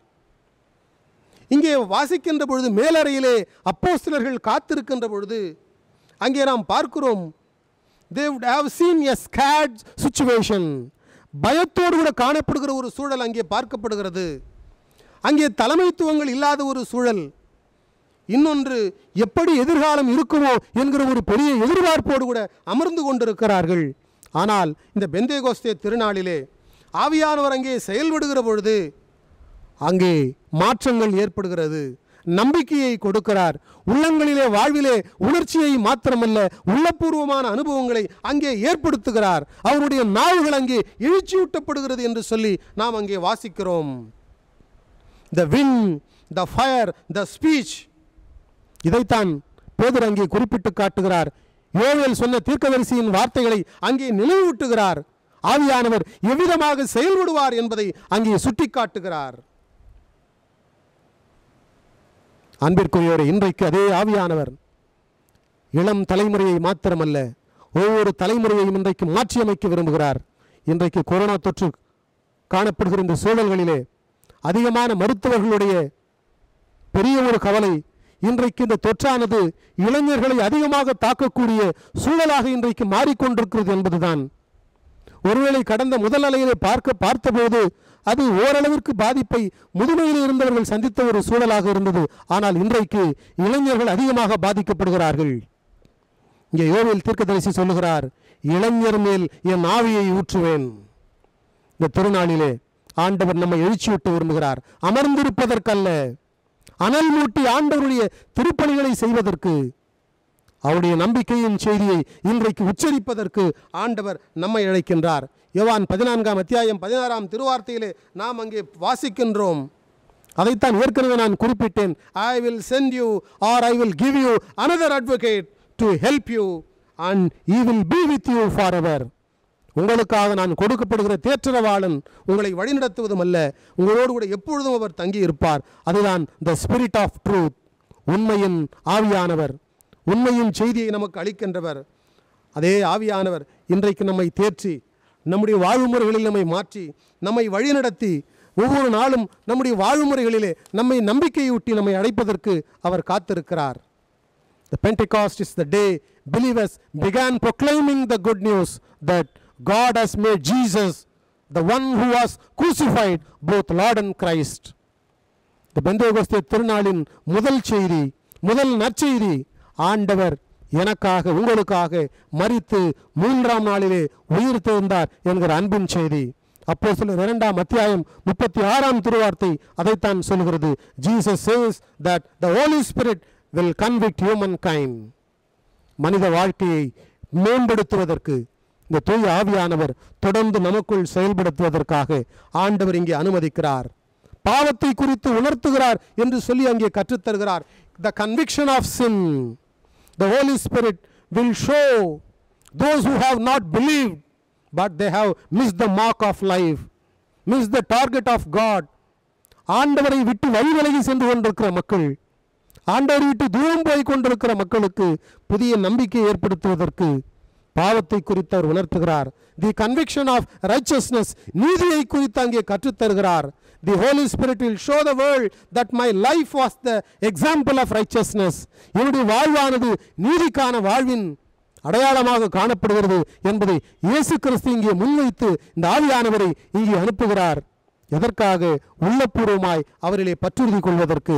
இங்கே வாசிக்கின்ற பொழுது மேலறையிலே அப்போஸ்தலர்கள் காத்திருக்கின்ற பொழுது அங்கே நாம் பார்க்கிறோம் they would have seen a scared situation பயத்தோடு கூட காணப்படுகிற ஒரு சூழல் அங்கே பார்க்கப்படுகிறது அங்கே தலைமைத்துவங்கள் இல்லாத ஒரு சூழல் இன்னொன்று எப்படி எதிர்காலம் இருக்குமோ என்கிற ஒரு பெரிய எதிர்பார்ப்போடு கூட அமர்ந்து கொண்டிருக்கிறார்கள் ஆனால் இந்த பெந்தேகோஸ்தே திருநாளிலே ஆவியானவர் அங்கே செயல்படுகிற பொழுது அங்கே மாற்றங்கள் ஏற்படுகிறது நம்பிக்கையை கொடுக்கிறார் உள்ளங்களிலே வாழ்விலே உணர்ச்சியை மாத்திரமல்ல உள்ளபூர்வமான அனுபவங்களை அங்கே ஏற்படுத்துகிறார் அவருடைய நாவுகள் அங்கே எழுச்சியூட்டப்படுகிறது என்று சொல்லி நாம் அங்கே வாசிக்கிறோம் the wind the fire the speech இதைத்தான் பேதர் அங்கே குறிப்பிட்டு காட்டுகிறார் யோவேல் சொன்ன தீர்க்கதரிசியின் வார்த்தைகளை அங்கே நினைவூட்டுகிறார் ஆவியானவர் எவ்விதமாக செயல்படுவார் என்பதை அங்கே சுட்டிக்காட்டுகிறார் அன்பிற்குரியவரே இன்றைக்கு அதே ஆவியானவர் இளம் தலைமுறையை மாத்திரமல்ல ஒவ்வொரு தலைமுறையையும் இன்றைக்கு மாற்றியமைக்க விரும்புகிறார் இன்றைக்கு கொரோனா தொற்று காணப்படுகிற இந்த சூழல்களிலே அதிகமான மருத்துவர்களுடைய பெரிய ஒரு கவலை இன்றைக்கு இந்த தொற்றானது இளைஞர்களை அதிகமாக தாக்கக்கூடிய சூழலாக இன்றைக்கு மாறிக்கொண்டிருக்கிறது என்பதுதான் ஒருவேளை கடந்த முதல் அலையிலே பார்க்க பார்த்தபோது அது ஓரளவிற்கு பாதிப்பை முதுமையில் இருந்தவர்கள் சந்தித்த ஒரு சூழலாக இருந்தது ஆனால் இன்றைக்கு இளைஞர்கள் அதிகமாக பாதிக்கப்படுகிறார்கள் இங்கே யோவேல் தீர்க்கதரிசி சொல்லுகிறார் இளைஞர் மேல் என் ஆவியை ஊற்றுவேன் இந்த திருநாளிலே ஆண்டவர் நம்மை எழுச்சியூட்ட விரும்புகிறார் அமர்ந்திருப்பதற்கல்ல அனல் மூட்டி ஆண்டவருடைய திருப்பணிகளை செய்வதற்கு அவருடைய நம்பிக்கையின் செய்தியை இன்றைக்கு உச்சரிப்பதற்கு ஆண்டவர் நம்மை அழைக்கின்றார் யோவான் பதினான்காம் அத்தியாயம் பதினாறாம் திருவார்த்தையிலே நாம் அங்கே வாசிக்கின்றோம் அதைத்தான் ஏற்கனவே நான் குறிப்பிட்டேன் I will send you or I will give you another advocate to help you and he will be with you for ever உங்களுக்காக நான் கொடுக்கப்படுகிற தேற்றரவாளன் உங்களை வழிநடத்துவதும் அல்ல உங்களோடு கூட எப்பொழுதும் அவர் தங்கி இருப்பார் அதுதான் த ஸ்பிரிட் ஆஃப் ட்ரூத் உண்மையின் ஆவியானவர் உண்மையின் செய்தியை நமக்கு அளிக்கின்றவர் அதே ஆவியானவர் இன்றைக்கு நம்மை தேற்றி நம்முடைய வாழ்வுமுறைகளில் நம்மை மாற்றி நம்மை வழிநடத்தி ஒவ்வொரு நாளும் நம்முடைய வாழ்வுமுறைகளிலே நம்மை நம்பிக்கையூட்டி நம்மை அழைப்பதற்கு அவர் காத்திருக்கிறார் The Pentecost is the day believers began proclaiming the good news that God has made Jesus, the one who was crucified, both Lord and Christ. இந்த பெந்தேகோஸ்தே திருநாளின் முதல் செய்தி முதல் நற்செய்தி ஆண்டவர் எனக்காக உங்களுக்காக மரித்து மூன்றாம் நாளிலே உயிர் தேர்ந்தார் என்கிற அன்பின் செய்தி அப்போ சில இரண்டாம் அத்தியாயம் முப்பத்தி ஆறாம் திருவார்த்தை அதைத்தான் சொல்கிறது Jesus says that the Holy Spirit will convict humankind மனித வாழ்க்கையை மேம்படுத்துவதற்கு இந்த தூய ஆவியானவர் தொடர்ந்து நமக்குள் செயல்படுத்துவதற்காக ஆண்டவர் இங்கே அனுமதிக்கிறார் பாவத்தை குறித்து உணர்த்துகிறார் என்று சொல்லி அங்கே கற்றுத்தருகிறார் the conviction of sin the Holy Spirit will show those who have not believed but they have miss the mark of life miss the target of God ஆண்டவரை விட்டு வழி விலகி சென்று கொண்டிருக்கிற மக்கள் ஆண்டவரை விட்டு தூரம் போய் கொண்டிருக்கிற மக்களுக்கு புதிய நம்பிக்கை ஏற்படுத்துவதற்கு பாவத்தை குறித்து அவர் உணர்த்துகிறார் தி கன்விக்ஷன் ஆஃப் ரைச்சஸ்னஸ் நீதியை குறித்து அங்கே கற்றுத்தருகிறார் the Holy Spirit will show the world that my life was the example of righteousness என்னுடைய வாழ்வானது நீதிக்கான வாழ்வின் அடையாளமாக காணப்படுகிறது என்பதை இயேசு கிறிஸ்து இங்கே முன்வைத்து இந்த ஆவியானவரை இங்கே அனுப்புகிறார் எதற்காக உள்ளபூர்வமாய் அவரிலே பற்றுறுதி கொள்வதற்கு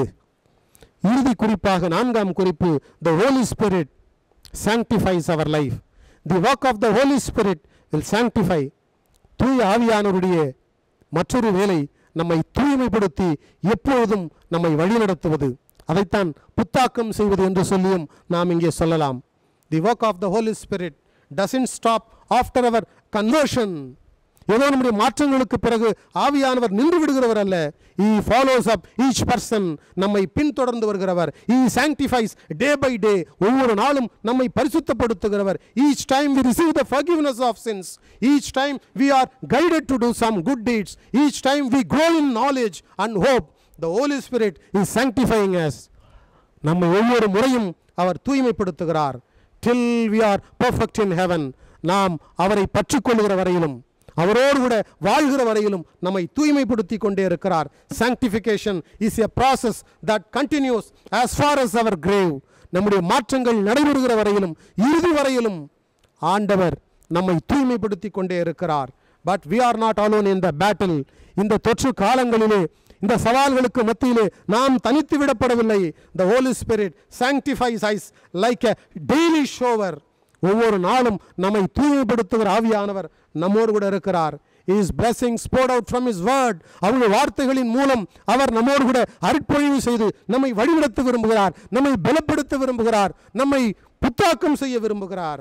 இறுதி குறிப்பாக நான்காம் குறிப்பு the Holy Spirit sanctifies our life the work of the Holy Spirit will sanctify தூய ஆவியானவருடைய மற்றொரு வேலை நம்மை தூய்மைப்படுத்தி எப்பொழுதும் நம்மை வழிநடத்துவது அதைத்தான் புத்தாக்கம் செய்வது என்று சொல்லியும் நாம் இங்கே சொல்லலாம் the work of the Holy Spirit doesn't stop after our conversion ஏதோ நம்முடைய மாற்றங்களுக்கு பிறகு ஆவியானவர் நின்று விடுகிறவர் அல்ல he follows up each person நம்மை பின்தொடர்ந்து வருகிறவர் ஈ சாங்டிஃபைஸ் டே பை டே ஒவ்வொரு நாளும் நம்மை பரிசுத்தப்படுத்துகிறவர் each time we receive the forgiveness of sins each time we are guided to do some good deeds each time we grow in knowledge and hope the Holy Spirit is sanctifying us நம்மை ஒவ்வொரு முறையும் அவர் தூய்மைப்படுத்துகிறார் till we are perfect in heaven நாம் அவரை பற்றிக்கொள்ளுகிற வரையிலும் அவரோடு கூட வாழ்கிற வரையிலும் நம்மை தூய்மைப்படுத்தி கொண்டே இருக்கிறார் sanctification is a process that continues as far as our grave நம்முடைய மாற்றங்கள் நடைபெறுகிற வரையிலும் இறுதி வரையிலும் ஆண்டவர் நம்மை தூய்மைப்படுத்தி கொண்டே இருக்கிறார் but we are not alone in the battle இந்த தொற்று காலங்களிலே இந்த சவால்களுக்கு மத்தியிலே நாம் தனித்து விடப்படவில்லை the Holy Spirit sanctifies us like a daily shower ஒவ்வொரு நாளும் நம்மை தூய்மைப்படுத்துகிற ஆவியானவர் நம்மோடு கூட இருக்கிறார் his blessings poured out from his word அவருடைய வார்த்தைகளின் மூலம் அவர் நம்மோடு கூட அருட்பொழிவு செய்து நம்மை வழிநடத்த விரும்புகிறார் நம்மை பலப்படுத்த விரும்புகிறார் நம்மை புத்தாக்கம் செய்ய விரும்புகிறார்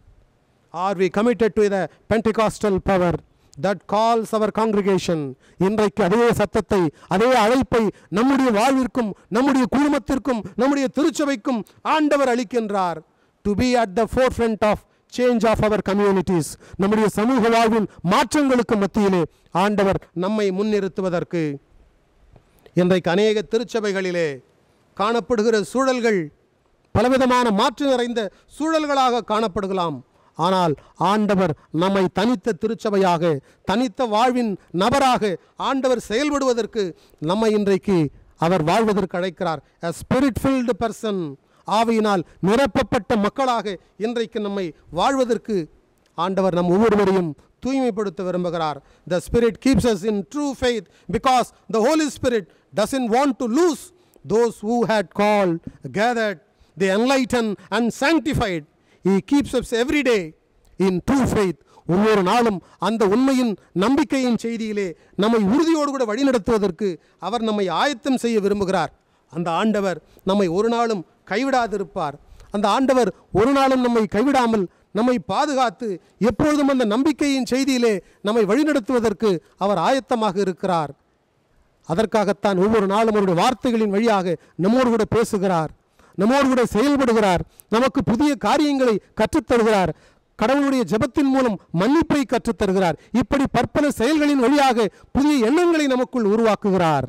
are we committed to the Pentecostal power that calls our congregation இன்றைக்கு அதே சத்தத்தை அதே அழைப்பை நம்முடைய வாழ்விற்கும் நம்முடைய குடும்பத்திற்கும் நம்முடைய திருச்சபைக்கும் ஆண்டவர் அளிக்கின்றார் to be at the forefront of change of our communities நம்முடைய சமூக வாழ்வின் மாற்றங்களுக்கு மத்தியிலே ஆண்டவர் நம்மை முன்னிறுத்துவதற்கு இன்றைக்கு அநேக திருச்சபைகளிலே காணப்படுகிற சூழல்கள் பலவிதமான மாற்று நிறைந்த சூழல்களாக காணப்படுகலாம் ஆனால் ஆண்டவர் நம்மை தனித்த திருச்சபையாக தனித்த வாழ்வின் நபராக ஆண்டவர் செயல்படுவதற்கு நம்மை இன்றைக்கு அவர் வாழ்வதற்கு அழைக்கிறார் a spirit filled person ஆவியினால் நிரப்பப்பட்ட மக்களாக இன்றைக்கு நம்மை வாழ்வதற்கு ஆண்டவர் நம் ஒவ்வொருவரையும் தூய்மைப்படுத்த விரும்புகிறார் the spirit keeps us in true faith because the holy spirit doesn't want to lose those who had called gathered the enlightened and sanctified he keeps us every day in true faith ஒவ்வொரு நாளும் அந்த உண்மையின் நம்பிக்கையின் செய்தியிலே நம்மை உறுதியோடு கூட வழிநடத்துவதற்கு அவர் நம்மை ஆயத்தம் செய்ய விரும்புகிறார் அந்த ஆண்டவர் நம்மை ஒரு நாளும் கைவிடாதிருப்பார் அந்த ஆண்டவர் ஒரு நாளும் நம்மை கைவிடாமல் நம்மை பாதுகாத்து எப்பொழுதும் அந்த நம்பிக்கையின் செய்தியிலே நம்மை வழிநடத்துவதற்கு அவர் ஆயத்தமாக இருக்கிறார் அதற்காகத்தான் ஒவ்வொரு நாளும் அவருடைய வார்த்தைகளின் வழியாக நம்மோடு கூட பேசுகிறார் நம்மோடு கூட செயல்படுகிறார் நமக்கு புதிய காரியங்களை கற்றுத்தருகிறார் கடவுளுடைய ஜெபத்தின் மூலம் மன்னிப்பை கற்றுத்தருகிறார் இப்படி பற்பல செயல்களின் வழியாக புதிய எண்ணங்களை நமக்குள் உருவாக்குகிறார்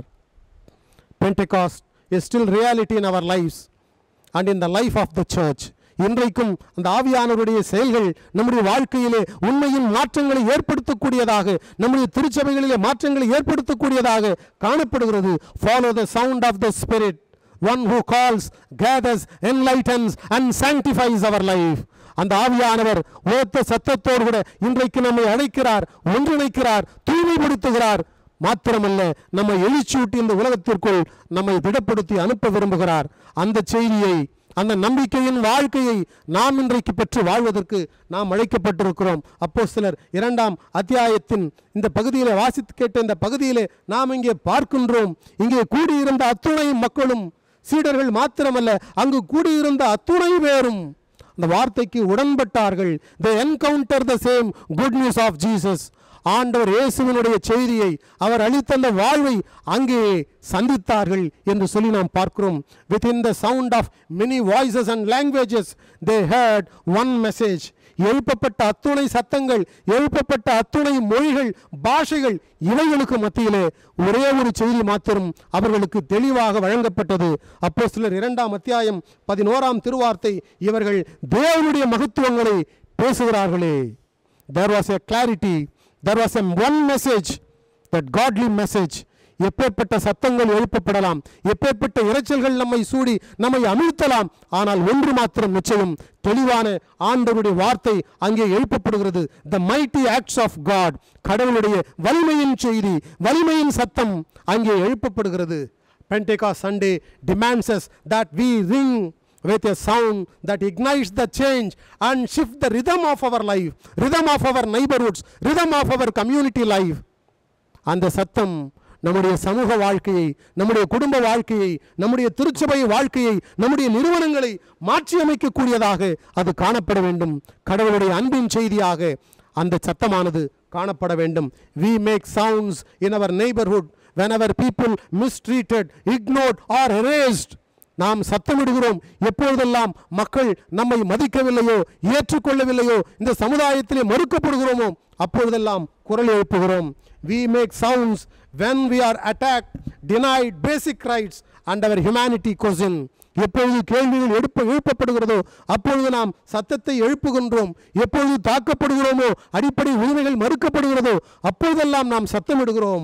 Pentecost is still reality in our lives and in the life of the church. இன்றைக்கும் அந்த ஆவியானவருடைய செயல்கள் நம்முடைய வாழ்க்கையிலே உண்மையின் மாற்றங்களை ஏற்படுத்தக்கூடியதாக நம்முடைய திருச்சபைகளிலே மாற்றங்களை ஏற்படுத்தக்கூடியதாக காணப்படுகிறது follow the sound of the spirit one who calls gathers enlightens and sanctifies our life அந்த ஆவியானவர் ஓத்த சத்தத்தோடு கூட இன்றைக்கு நம்மை அழைக்கிறார் ஒன்றிணைக்கிறார் தூய்மைப்படுத்துகிறார் மாத்திரமல்ல நம்மை எழுச்சியூட்டி இந்த உலகத்திற்குள் நம்மை திடப்படுத்தி அனுப்ப விரும்புகிறார் அந்த செய்தியை அந்த நம்பிக்கையின் வாழ்க்கையை நாம் இன்றைக்கு பெற்று வாழ்வதற்கு நாம் அழைக்கப்பட்டிருக்கிறோம் அப்போ சிலர் இரண்டாம் அத்தியாயத்தின் இந்த பகுதியிலே வாசித்து கேட்ட இந்த பகுதியிலே நாம் இங்கே பார்க்கின்றோம் இங்கே கூடியிருந்த அத்துணை மக்களும் சீடர்கள் மாத்திரமல்ல அங்கு கூடியிருந்த அத்துணை பேரும் அந்த வார்த்தைக்கு உடன்பட்டார்கள் they encounter the same good news of Jesus ஆண்டவர் இயேசுவினுடைய செய்தியை அவர் அளித்த அந்த வாழ்வை அங்கே சந்தித்தார்கள் என்று சொல்லி நாம் பார்க்கிறோம் with the sound of many voices and languages they heard one message எழுப்பப்பட்ட அத்துணை சத்தங்கள் எழுப்பப்பட்ட அத்துணை மொழிகள் பாஷைகள் இவைகளுக்கு மத்தியிலே ஒரே ஒரு செய்தி மாத்திரம் அவர்களுக்கு தெளிவாக வழங்கப்பட்டது அப்போ சிலர் இரண்டாம் அத்தியாயம் பதினோராம் திருவார்த்தை இவர்கள் தேவனுடைய மகத்துவங்களை பேசுகிறார்களே there was a clarity there was a one message that godly message எப்பேற்பட்ட சத்தங்கள் எழுப்பப்படலாம் எப்பேற்பட்ட இரைச்சல்கள் நம்மை சூடி நம்மை அமிழ்த்தலாம் ஆனால் ஒன்று மாத்திரம் நிச்சயம் தெளிவான ஆண்டவருடைய வார்த்தை அங்கே எழுப்பப்படுகிறது the mighty acts of God கடவுளுடைய வலிமையின் செய்தி வலிமையின் சத்தம் அங்கே எழுப்பப்படுகிறது Pentecost Sunday demands us that we ring with a sound that ignites the change and shift the rhythm of our life, rhythm of our neighborhoods, rhythm of our community life. அந்த சத்தம் நம்முடைய சமூக வாழ்க்கையை நம்முடைய குடும்ப வாழ்க்கையை நம்முடைய திருச்சபை வாழ்க்கையை நம்முடைய நிறுவனங்களை மாற்றியமைக்கக்கூடியதாக அது காணப்பட வேண்டும் கடவுளுடைய அன்பின் செய்தியாக அந்த சத்தமானது காணப்பட வேண்டும் we make sounds in our neighborhood whenever people mistreated ignored or erased நாம் சத்தமிடுகிறோம் எப்பொழுதெல்லாம் மக்கள் நம்மை மதிக்கவில்லையோ ஏற்றுக்கொள்ளவில்லையோ இந்த சமுதாயத்திலே மறுக்கப்படுகிறோமோ அப்பொழுதெல்லாம் குரல் எழுப்புகிறோம் we make sounds when we are attacked denied basic rights and our humanity question எப்பொழுது கேள்விகள் எழுப்ப எழுப்பப்படுகிறதோ அப்பொழுது நாம் சத்தத்தை எழுப்புகின்றோம் எப்பொழுது தாக்கப்படுகிறோமோ அடிப்படை உரிமைகள் மறுக்கப்படுகிறதோ அப்பொழுதெல்லாம் நாம் சத்தமிடுகிறோம்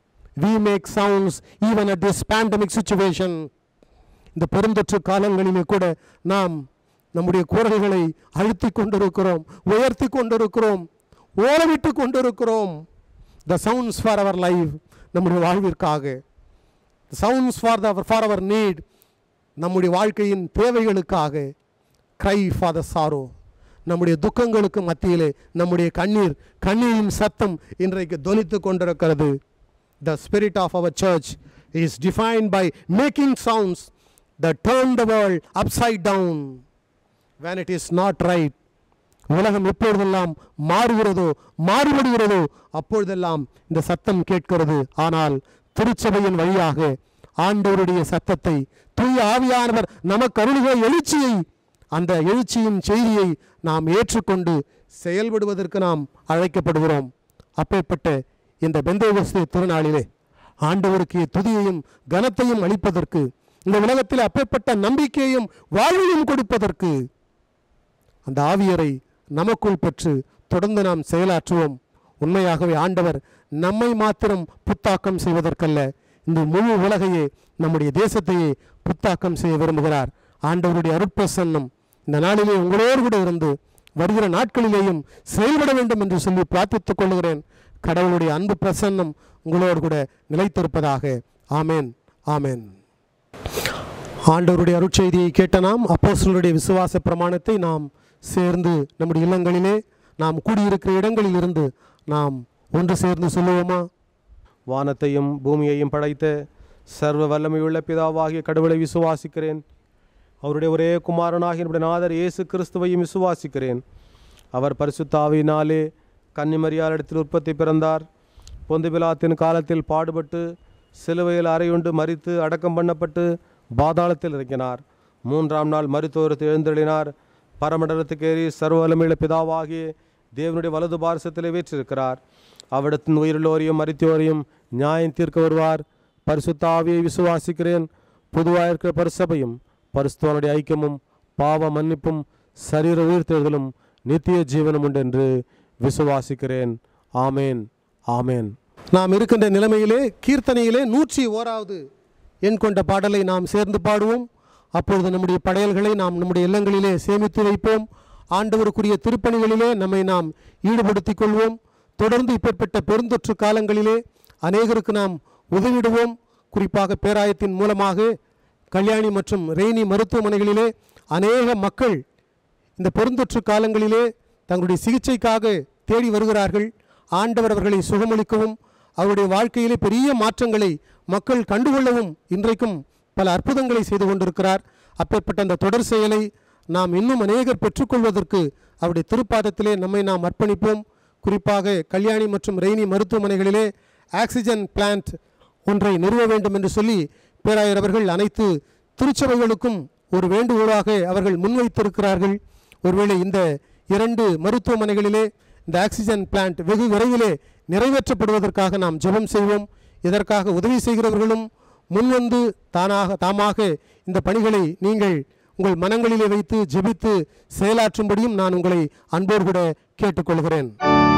we make sounds even at this pandemic situation இந்த பெருந்தொற்று காலங்களிலே கூட நாம் நம்முடைய குரல்களை அழுத்தி கொண்டிருக்கிறோம் உயர்த்தி கொண்டிருக்கிறோம் ஓரவிட்டு கொண்டிருக்கிறோம் the sounds for our life நம்முடைய வாழ்விற்காக sounds for the for our need நம்முடைய வாழ்க்கையின் தேவைகளுக்காக க்ரை ஃபார் த சாரோ நம்முடைய துக்கங்களுக்கு மத்தியிலே நம்முடைய கண்ணீர் கண்ணீரின் சத்தம் இன்றைக்கு தொனித்து கொண்டிருக்கிறது the spirit of our church is defined by making sounds the turn the world upside down when it is not right உலகம் எப்பொழுதெல்லாம் மாறுகிறதோ மாறுபடுகிறதோ அப்பொழுதெல்லாம் இந்த சத்தம் கேட்கிறது ஆனால் திருச்சபையின் வழியாக ஆண்டவருடைய சத்தத்தை தூய ஆவியானவர் நமக்கு அருளுகிற எழுச்சியை அந்த எழுச்சியின் செய்தியை நாம் ஏற்றுக்கொண்டு செயல்படுவதற்கு நாம் அழைக்கப்படுகிறோம் அப்பேற்பட்ட இந்த பெந்தேகஸ்தே திருநாளிலே ஆண்டவருக்கு துதியையும் கனத்தையும் அளிப்பதற்கு இந்த உலகத்தில் அப்பேற்பட்ட நம்பிக்கையையும் வாழ்வையும் கொடுப்பதற்கு அந்த ஆவியரை நமக்குள் பெற்று தொடர்ந்து நாம் செயலாற்றுவோம் உண்மையாகவே ஆண்டவர் நம்மை மாத்திரம் புத்தாக்கம் செய்வதற்கல்ல இந்த முழு உலகையே நம்முடைய தேசத்தையே புத்தாக்கம் செய்ய விரும்புகிறார் ஆண்டவருடைய அருட்பிரசன்னம் இந்த நாளிலே உங்களோடு கூட இருந்து வருகிற நாட்களிலேயும் செயல்பட வேண்டும் என்று சொல்லி பிரார்த்தித்துக் கொள்கிறேன் கடவுளுடைய அன்பு பிரசன்னம் உங்களோடு கூட நிலைத்திருப்பதாக ஆமேன் ஆமேன் ஆண்டவருடைய அருட்செய்தியை கேட்ட நாம் அப்போஸ்தலருடைய விசுவாச பிரமாணத்தை நாம் சேர்ந்து நம்முடைய இல்லங்களிலே நாம் கூடியிருக்கிற இடங்களிலிருந்து நாம் ஒன்று சேர்ந்து சொல்லுவோமா வானத்தையும் பூமியையும் படைத்த சர்வ வல்லமையுள்ள பிதாவாகிய கடவுளை விசுவாசிக்கிறேன் அவருடைய ஒரே குமாரனாகிய என்னுடைய நாதர் இயேசு கிறிஸ்துவையும் விசுவாசிக்கிறேன் அவர் பரிசுத்தாவினாலே கன்னிமரியாரிடத்தில் உற்பத்தி பிறந்தார் பொந்து பிலாத்தின் காலத்தில் பாடுபட்டு சிலுவையில் அறையுண்டு மரித்து அடக்கம் பண்ணப்பட்டு பாதாளத்தில் இறங்கினார் மூன்றாம் நாள் மருத்துவரத்து எழுந்தெழினார் பரமண்டலத்துக்கு ஏறி சர்வ வல்லமையுள்ள பிதாவாகிய தேவனுடைய வலது பாரசத்தில் வீற்றிருக்கிறார் அவிடத்தின் உயிருள்ளோரையும் மரித்தோரையும் நியாயம் தீர்க்க வருவார் பரிசுத்தாவியை விசுவாசிக்கிறேன் பொதுவாக இருக்கிற பரிசபையும் பரிசுத்தவனுடைய ஐக்கியமும் பாவ மன்னிப்பும் சரீர உயிர்த்தெழுதலும் நித்திய ஜீவனும் உண்டென்று விசுவாசிக்கிறேன் ஆமேன் ஆமேன் நாம் இருக்கின்ற நிலைமையிலே கீர்த்தனையிலே நூற்றி ஓராவது எண் கொண்ட பாடலை நாம் சேர்ந்து பாடுவோம் அப்பொழுது நம்முடைய படையல்களை நாம் நம்முடைய இல்லங்களிலே சேமித்து வைப்போம் ஆண்டவருக்குரிய திருப்பணிகளிலே நம்மை நாம் ஈடுபடுத்திக் கொள்வோம் தொடர்ந்து இப்பேற்பட்ட பெருந்தொற்று காலங்களிலே அநேகருக்கு நாம் உதவிடுவோம் குறிப்பாக பேராயத்தின் மூலமாக கல்யாணி மற்றும் ரெய்னி மருத்துவமனைகளிலே அநேக மக்கள் இந்த பெருந்தொற்று காலங்களிலே தங்களுடைய சிகிச்சைக்காக தேடி வருகிறார்கள் ஆண்டவர் அவர்களை சுகமளிக்கவும் அவருடைய வாழ்க்கையிலே பெரிய மாற்றங்களை மக்கள் கண்டுகொள்ளவும் இன்றைக்கும் பல அற்புதங்களை செய்து கொண்டிருக்கிறார் அப்பேற்பட்ட அந்த தொடர் செயலை நாம் இன்னும் அநேகர் பெற்றுக்கொள்வதற்கு அவருடைய திருப்பாதத்திலே நம்மை நாம் அர்ப்பணிப்போம் குறிப்பாக கல்யாணி மற்றும் ரெய்னி மருத்துவமனைகளிலே ஆக்சிஜன் பிளான்ட் ஒன்றை நிறுவ வேண்டும் என்று சொல்லி பேராயர் அவர்கள் அனைத்து திருச்சபைகளுக்கும் ஒரு வேண்டுகோளாக அவர்கள் முன்வைத்திருக்கிறார்கள் ஒருவேளை இந்த இரண்டு மருத்துவமனைகளிலே இந்த ஆக்சிஜன் பிளான்ட் வெகு விரைவிலே நிறைவேற்றப்படுவதற்காக நாம் ஜெபம் செய்வோம் இதற்காக உதவி செய்கிறவர்களும் முன்வந்து தானாக தாமாக இந்த பணிகளை நீங்கள் உங்கள் மனங்களிலே வைத்து ஜெபித்து செயலாற்றும்படியும் நான் உங்களை அன்போடு கூட கேட்டுக்கொள்கிறேன்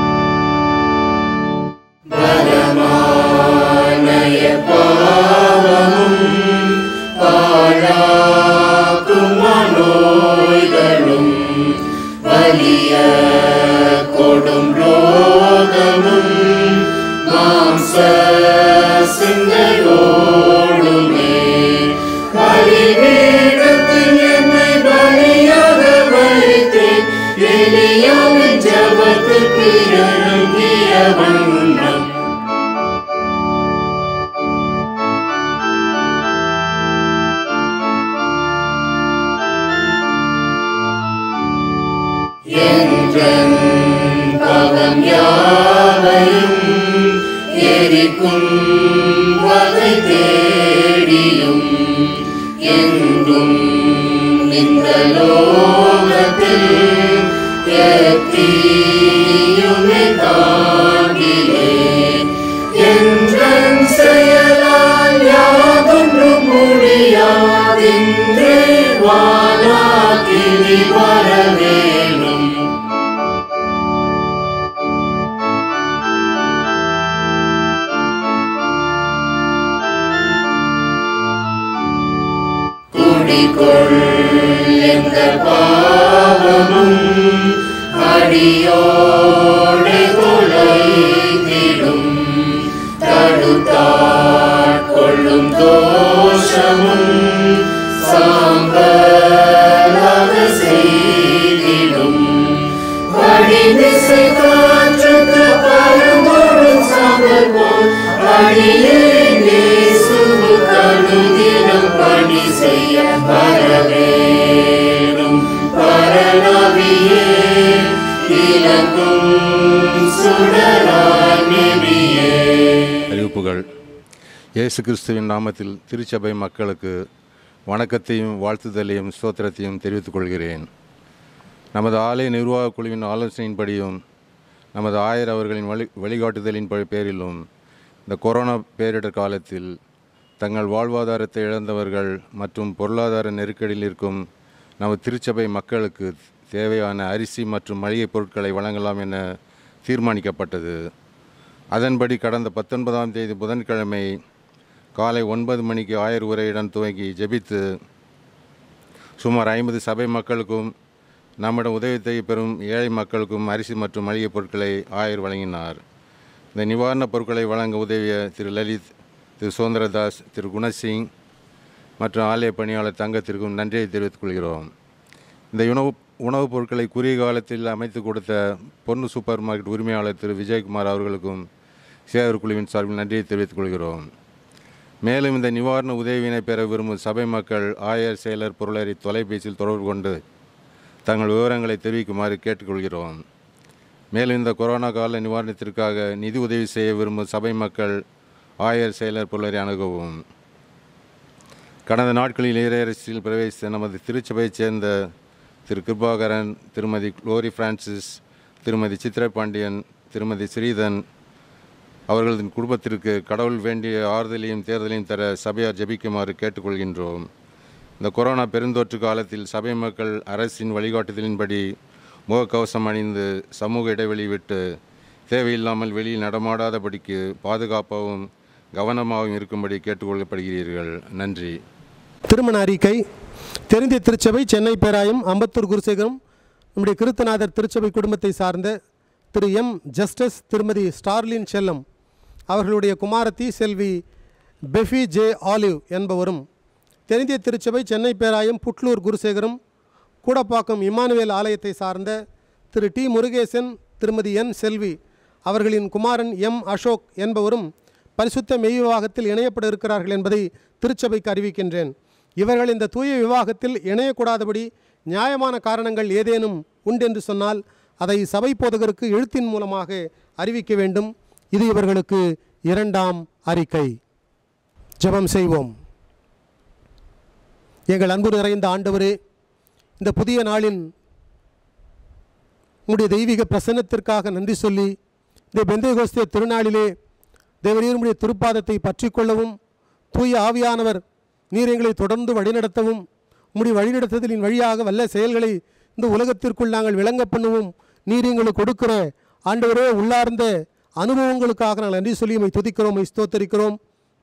அறிவிப்புகள் இயேசு கிறிஸ்துவின் நாமத்தில் திருச்சபை மக்களுக்கு வணக்கத்தையும் வாழ்த்துதலையும் ஸ்தோத்திரத்தையும் தெரிவித்துக் கொள்கிறேன் நமது ஆலய நிர்வாகக் குழுவின் ஆலோசனையின்படியும் நமது ஆயர் அவர்களின் வழி வழிகாட்டுதலின் ப- பேரிலும் இந்த கொரோனா பேரிடர் காலத்தில் தங்கள் வாழ்வாதாரத்தை இழந்தவர்கள் மற்றும் பொருளாதார நெருக்கடியில் இருக்கும் நமது திருச்சபை மக்களுக்கு தேவையான அரிசி மற்றும் மளிகைப் பொருட்களை வழங்கலாம் என தீர்மானிக்கப்பட்டது அதன்படி கடந்த பத்தொன்பதாம் தேதி புதன்கிழமை காலை ஒன்பது மணிக்கு ஆயர் உரையுடன் துவங்கி ஜெபித்து சுமார் ஐம்பது சபை மக்களுக்கும் நம்மிடம் உதவித்தை பெறும் ஏழை மக்களுக்கும் அரிசி மற்றும் மளிகைப் பொருட்களை ஆயர் வழங்கினார் இந்த நிவாரணப் பொருட்களை வழங்க உதவிய திரு லலித் திரு சுதந்திரதாஸ் திரு குணசிங் மற்றும் ஆலய பணியாளர் தங்கத்திற்கும் நன்றியை தெரிவித்துக் கொள்கிறோம் இந்த உணவு உணவுப் பொருட்களை குறுகிய காலத்தில் அமைத்து கொடுத்த பொன்னு சூப்பர் மார்க்கெட் உரிமையாளர் திரு விஜயகுமார் அவர்களுக்கும் சேகர் குழுவின் சார்பில் நன்றியை தெரிவித்துக் கொள்கிறோம் மேலும் இந்த நிவாரண உதவியினை பெற விரும்பும் சபை மக்கள் ஆயர் செயலர் பொருளரை தொலைபேசியில் தொடர்பு கொண்டு தங்கள் விவரங்களை தெரிவிக்குமாறு கேட்டுக்கொள்கிறோம் மேலும் இந்த கொரோனா கால நிவாரணத்திற்காக நிதி உதவி செய்ய விரும்பும் சபை மக்கள் ஆயர் செயலர் பொருளரை அணுகவும் கடந்த நாட்களில் இறையரசில் பிரவேசித்த நமது திருச்சபையைச் சேர்ந்த திரு கிருபாகரன் திருமதி குளோரி பிரான்சிஸ் திருமதி சித்ரா பாண்டியன் திருமதி ஸ்ரீதன் அவர்களது குடும்பத்திற்கு கடவுள் வேண்டிய ஆறுதலையும் தேர்தலையும் தர சபையார் ஜெபிக்குமாறு கேட்டுக்கொள்கின்றோம் இந்த கொரோனா பெருந்தொற்று காலத்தில் சபை மக்கள் அரசின் வழிகாட்டுதலின்படி முகக்கவசம் அணிந்து சமூக இடைவெளி விட்டு தேவையில்லாமல் வெளியில் நடமாடாதபடிக்கு பாதுகாப்பாகவும் கவனமாகவும் இருக்கும்படி கேட்டுக்கொள்ளப்படுகிறீர்கள் நன்றி திருமண அறிக்கை தெரிந்த திருச்சபை சென்னை பேராயம் அம்பத்தூர் குருசேகரம் நம்முடைய கிருத்தநாதர் திருச்சபை குடும்பத்தை சார்ந்த திரு எம் ஜஸ்டிஸ் திருமதி ஸ்டார்லின் செல்லம் அவர்களுடைய குமாரத்தி செல்வி பெஃபி ஜே ஆலிவ் என்பவரும் தெரிந்திய திருச்சபை சென்னை பேராயம் புட்லூர் குருசேகரம் கூடப்பாக்கம் இமானுவேல் ஆலயத்தை சார்ந்த திரு டி முருகேசன் திருமதி என் செல்வி அவர்களின் குமாரன் எம் அசோக் என்பவரும் பரிசுத்த மெய் விவாகத்தில் இணையப்பட இருக்கிறார்கள் என்பதை திருச்சபைக்கு அறிவிக்கின்றேன் இவர்கள் இந்த தூய விவாகத்தில் இணையக்கூடாதபடி நியாயமான காரணங்கள் ஏதேனும் உண்டென்று சொன்னால் அதை சபை போதகருக்கு எழுத்தின் மூலமாக அறிவிக்க வேண்டும் இது இவர்களுக்கு இரண்டாம் அறிக்கை ஜெபம் செய்வோம் எங்கள் அன்பு நிறைந்த ஆண்டவரே இந்த புதிய நாளின் உங்களுடைய தெய்வீக பிரசன்னத்திற்காக நன்றி சொல்லி இந்த பெந்தேகோஸ்தே திருநாளிலே தேவரீருடைய திருப்பாதத்தை பற்றி கொள்ளவும் தூய ஆவியானவர் நீர் எங்களை தொடர்ந்து வழிநடத்தவும் உம்முடைய வழிநடத்துதலின் வழியாக வல்ல செயல்களை இந்த உலகத்திற்குள் நாங்கள் விளங்க பண்ணுவோம் நீர் எங்களுக்கு கொடுக்கிற ஆண்டவரே உள்ளார்ந்த அனுபவங்களுக்காக நாங்கள் நன்றி சொல்லி உம்மை துதிக்கிறோம் உம்மை ஸ்தோத்தரிக்கிறோம்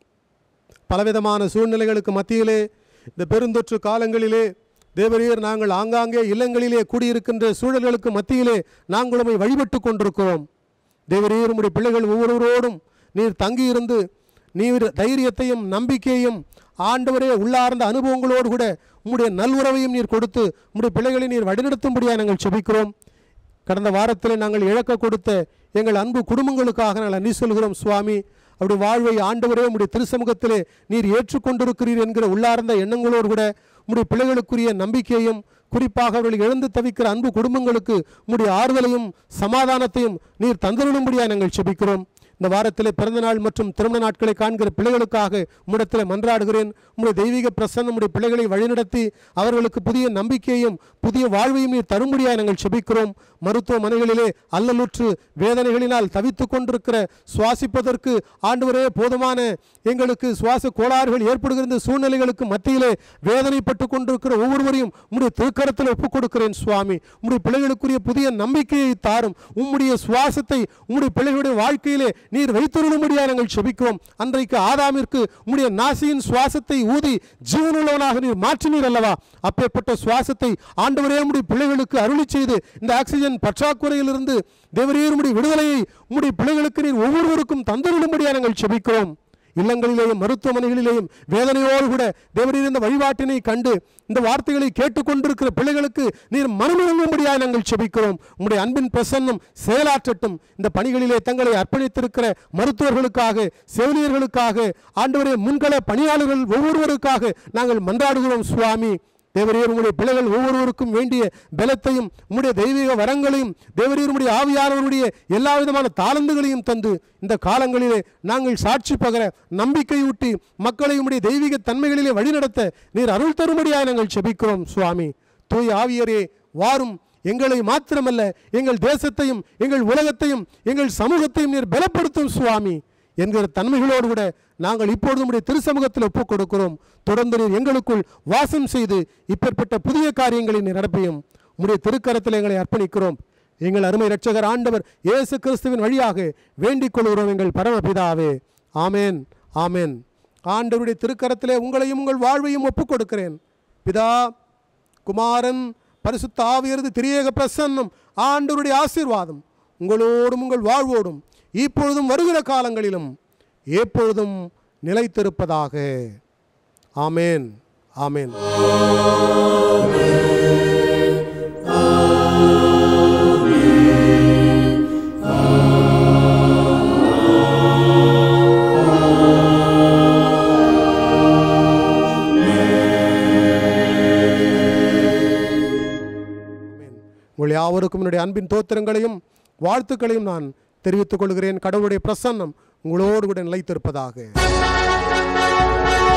பலவிதமான சூழ்நிலைகளுக்கு மத்தியிலே இந்த பெருந்தொற்று காலங்களிலே தேவரீர் நாங்கள் ஆங்காங்கே இல்லங்களிலே கூடியிருக்கின்ற சூழல்களுக்கு மத்தியிலே நாங்கள் உம்மை வழிபட்டு கொண்டிருக்கிறோம் தேவரீர் உம்முடைய பிள்ளைகள் ஒவ்வொருவரோடும் நீர் தங்கியிருந்து நீர் தைரியத்தையும் நம்பிக்கையும் ஆண்டவரே உள்ளார்ந்த அனுபவங்களோடு கூட உம்முடைய நல்வுறவையும் நீர் கொடுத்து உம்முடைய பிள்ளைகளை நீர் வழிநடத்தும்படியாக நாங்கள் செபிக்கிறோம் கடந்த வாரத்தில் நாங்கள் இழக்க கொடுத்த எங்கள் அன்பு குடும்பங்களுக்காக நாங்கள் நன்றி சொல்கிறோம் சுவாமி அவருடைய வாழ்வை ஆண்டவரே உம்முடைய திருசமூகத்திலே நீர் ஏற்றுக்கொண்டிருக்கிறீர் என்கிற உள்ளார்ந்த எண்ணங்களோடு கூட உம்முடைய பிள்ளைகளுக்குரிய நம்பிக்கையும் குறிப்பாக அவர்கள் இழந்து தவிக்கிற அன்பு குடும்பங்களுக்கு உம்முடைய ஆறுதலையும் சமாதானத்தையும் நீர் தந்தருளும்படியாக நாங்கள் செபிக்கிறோம் இந்த வாரத்திலே பிறந்தநாள் மற்றும் திருமண நாட்களை காண்கிற பிள்ளைகளுக்காக உம்மிடத்தில் மன்றாடுகிறேன் உம்முடைய தெய்வீக பிரசன்னம் உம்முடைய பிள்ளைகளை வழிநடத்தி அவர்களுக்கு புதிய நம்பிக்கையும் புதிய வாழ்வையும் நீர் தரும்படியாக நாங்கள் செபிக்கிறோம் மருத்துவமனைகளிலே அல்லலுற்று வேதனைகளினால் தவித்து கொண்டிருக்கிற சுவாசிப்பதற்கு ஆண்டவரே போதுமான எங்களுக்கு சுவாச கோளாறுகள் ஏற்படுகிற இந்த சூழ்நிலைகளுக்கு மத்தியிலே வேதனைப்பட்டு கொண்டிருக்கிற ஒவ்வொருவரையும் உம்முடைய திருக்கரத்தில் ஒப்புக் கொடுக்கிறேன் சுவாமி உம்முடைய பிள்ளைகளுக்குரிய புதிய நம்பிக்கையை தாரும் உம்முடைய சுவாசத்தை உம்முடைய பிள்ளைகளுடைய வாழ்க்கையிலே நீர் வைத்திருக்கும்படியாக நாங்கள் செபிக்கிறோம் அன்றைக்கு ஆதாமிற்கு உம்முடைய நாசியின் சுவாசத்தை ஊதி ஜீவனுள்ளவனாக நீர் மாற்றினீர் அல்லவா அப்பேற்பட்ட சுவாசத்தை ஆண்டவரே உம்முடைய பிள்ளைகளுக்கு அருளி செய்து இந்த ஆக்சிஜன் பற்றாக்குறையிலிருந்து தேவரீர் உம்முடைய விடுதலையை உம்முடைய பிள்ளைகளுக்கு நீர் ஒவ்வொருவருக்கும் தந்தருளும்படியாக நாங்கள் செபிக்கிறோம் இல்லங்களிலேயும் மருத்துவமனைகளிலேயும் வேதனையோடு கூட தேவரீர் இந்த வழிபாட்டினை கண்டு இந்த வார்த்தைகளை கேட்டுக்கொண்டிருக்கிற பிள்ளைகளுக்கு நீர் மனமிறங்கும்படியாக நாங்கள் செபிக்கிறோம் உம்முடைய அன்பின் பிரசன்னம் செயலாற்றட்டும் இந்த பணிகளிலே தங்களை அர்ப்பணித்திருக்கிற மருத்துவர்களுக்காக செவிலியர்களுக்காக ஆண்டவரே முன்கள பணியாளர்கள் ஒவ்வொருவருக்காக நாங்கள் மன்றாடுகிறோம் சுவாமி தேவரீர் உங்களுடைய பிள்ளைகள் ஒவ்வொருவருக்கும் வேண்டிய பலத்தையும் உம்முடைய தெய்வீக வரங்களையும் தேவரீர் உம்முடைய ஆவியானவருடைய எல்லா விதமான தாளந்துகளையும் தந்து இந்த காலங்களிலே நாங்கள் சாட்சி பகர நம்பிக்கையூட்டி மக்களை உம்முடைய தெய்வீக தன்மைகளிலே வழிநடத்த நீர் அருள் தரும்படியாக நாங்கள் செபிக்கிறோம் சுவாமி தூய் ஆவியரே வாரும் எங்களை மாத்திரமல்ல எங்கள் தேசத்தையும் எங்கள் உலகத்தையும் எங்கள் சமூகத்தையும் நீர் பலப்படுத்தும் சுவாமி என்கிற தன்மைகளோடு கூட நாங்கள் இப்பொழுது உடைய திருசமூகத்தில் ஒப்புக் கொடுக்கிறோம் தொடர்ந்து நீர் எங்களுக்குள் வாசம் செய்து இப்பேற்பட்ட புதிய காரியங்களை நீர் நடப்பியும் உம்முடைய திருக்கரத்தில் எங்களை அர்ப்பணிக்கிறோம் எங்கள் அருமை இரட்சகர் ஆண்டவர் இயேசு கிறிஸ்துவின் வழியாக வேண்டிக் கொள்கிறோம் எங்கள் பரமபிதாவே ஆமேன் ஆமேன் ஆண்டவருடைய திருக்கரத்திலே உங்களையும் உங்கள் வாழ்வையும் ஒப்புக் கொடுக்கிறேன் பிதா குமாரன் பரிசுத்த ஆவியரது திரியேக பிரசன்னம் ஆண்டவருடைய ஆசீர்வாதம் உங்களோடும் உங்கள் வாழ்வோடும் இப்பொழுதும் வருகிற காலங்களிலும் எப்பொழுதும் நிலைத்திருப்பதாக ஆமேன் ஆமேன் உங்கள் யாவருக்கும் என்னுடைய அன்பின் தோத்திரங்களையும் வாழ்த்துக்களையும் நான் தெரிவித்துக் கொள்கிறேன் கடவுளுடைய பிரசன்னம் உங்களோடு கூட நிலைத்திருப்பதாக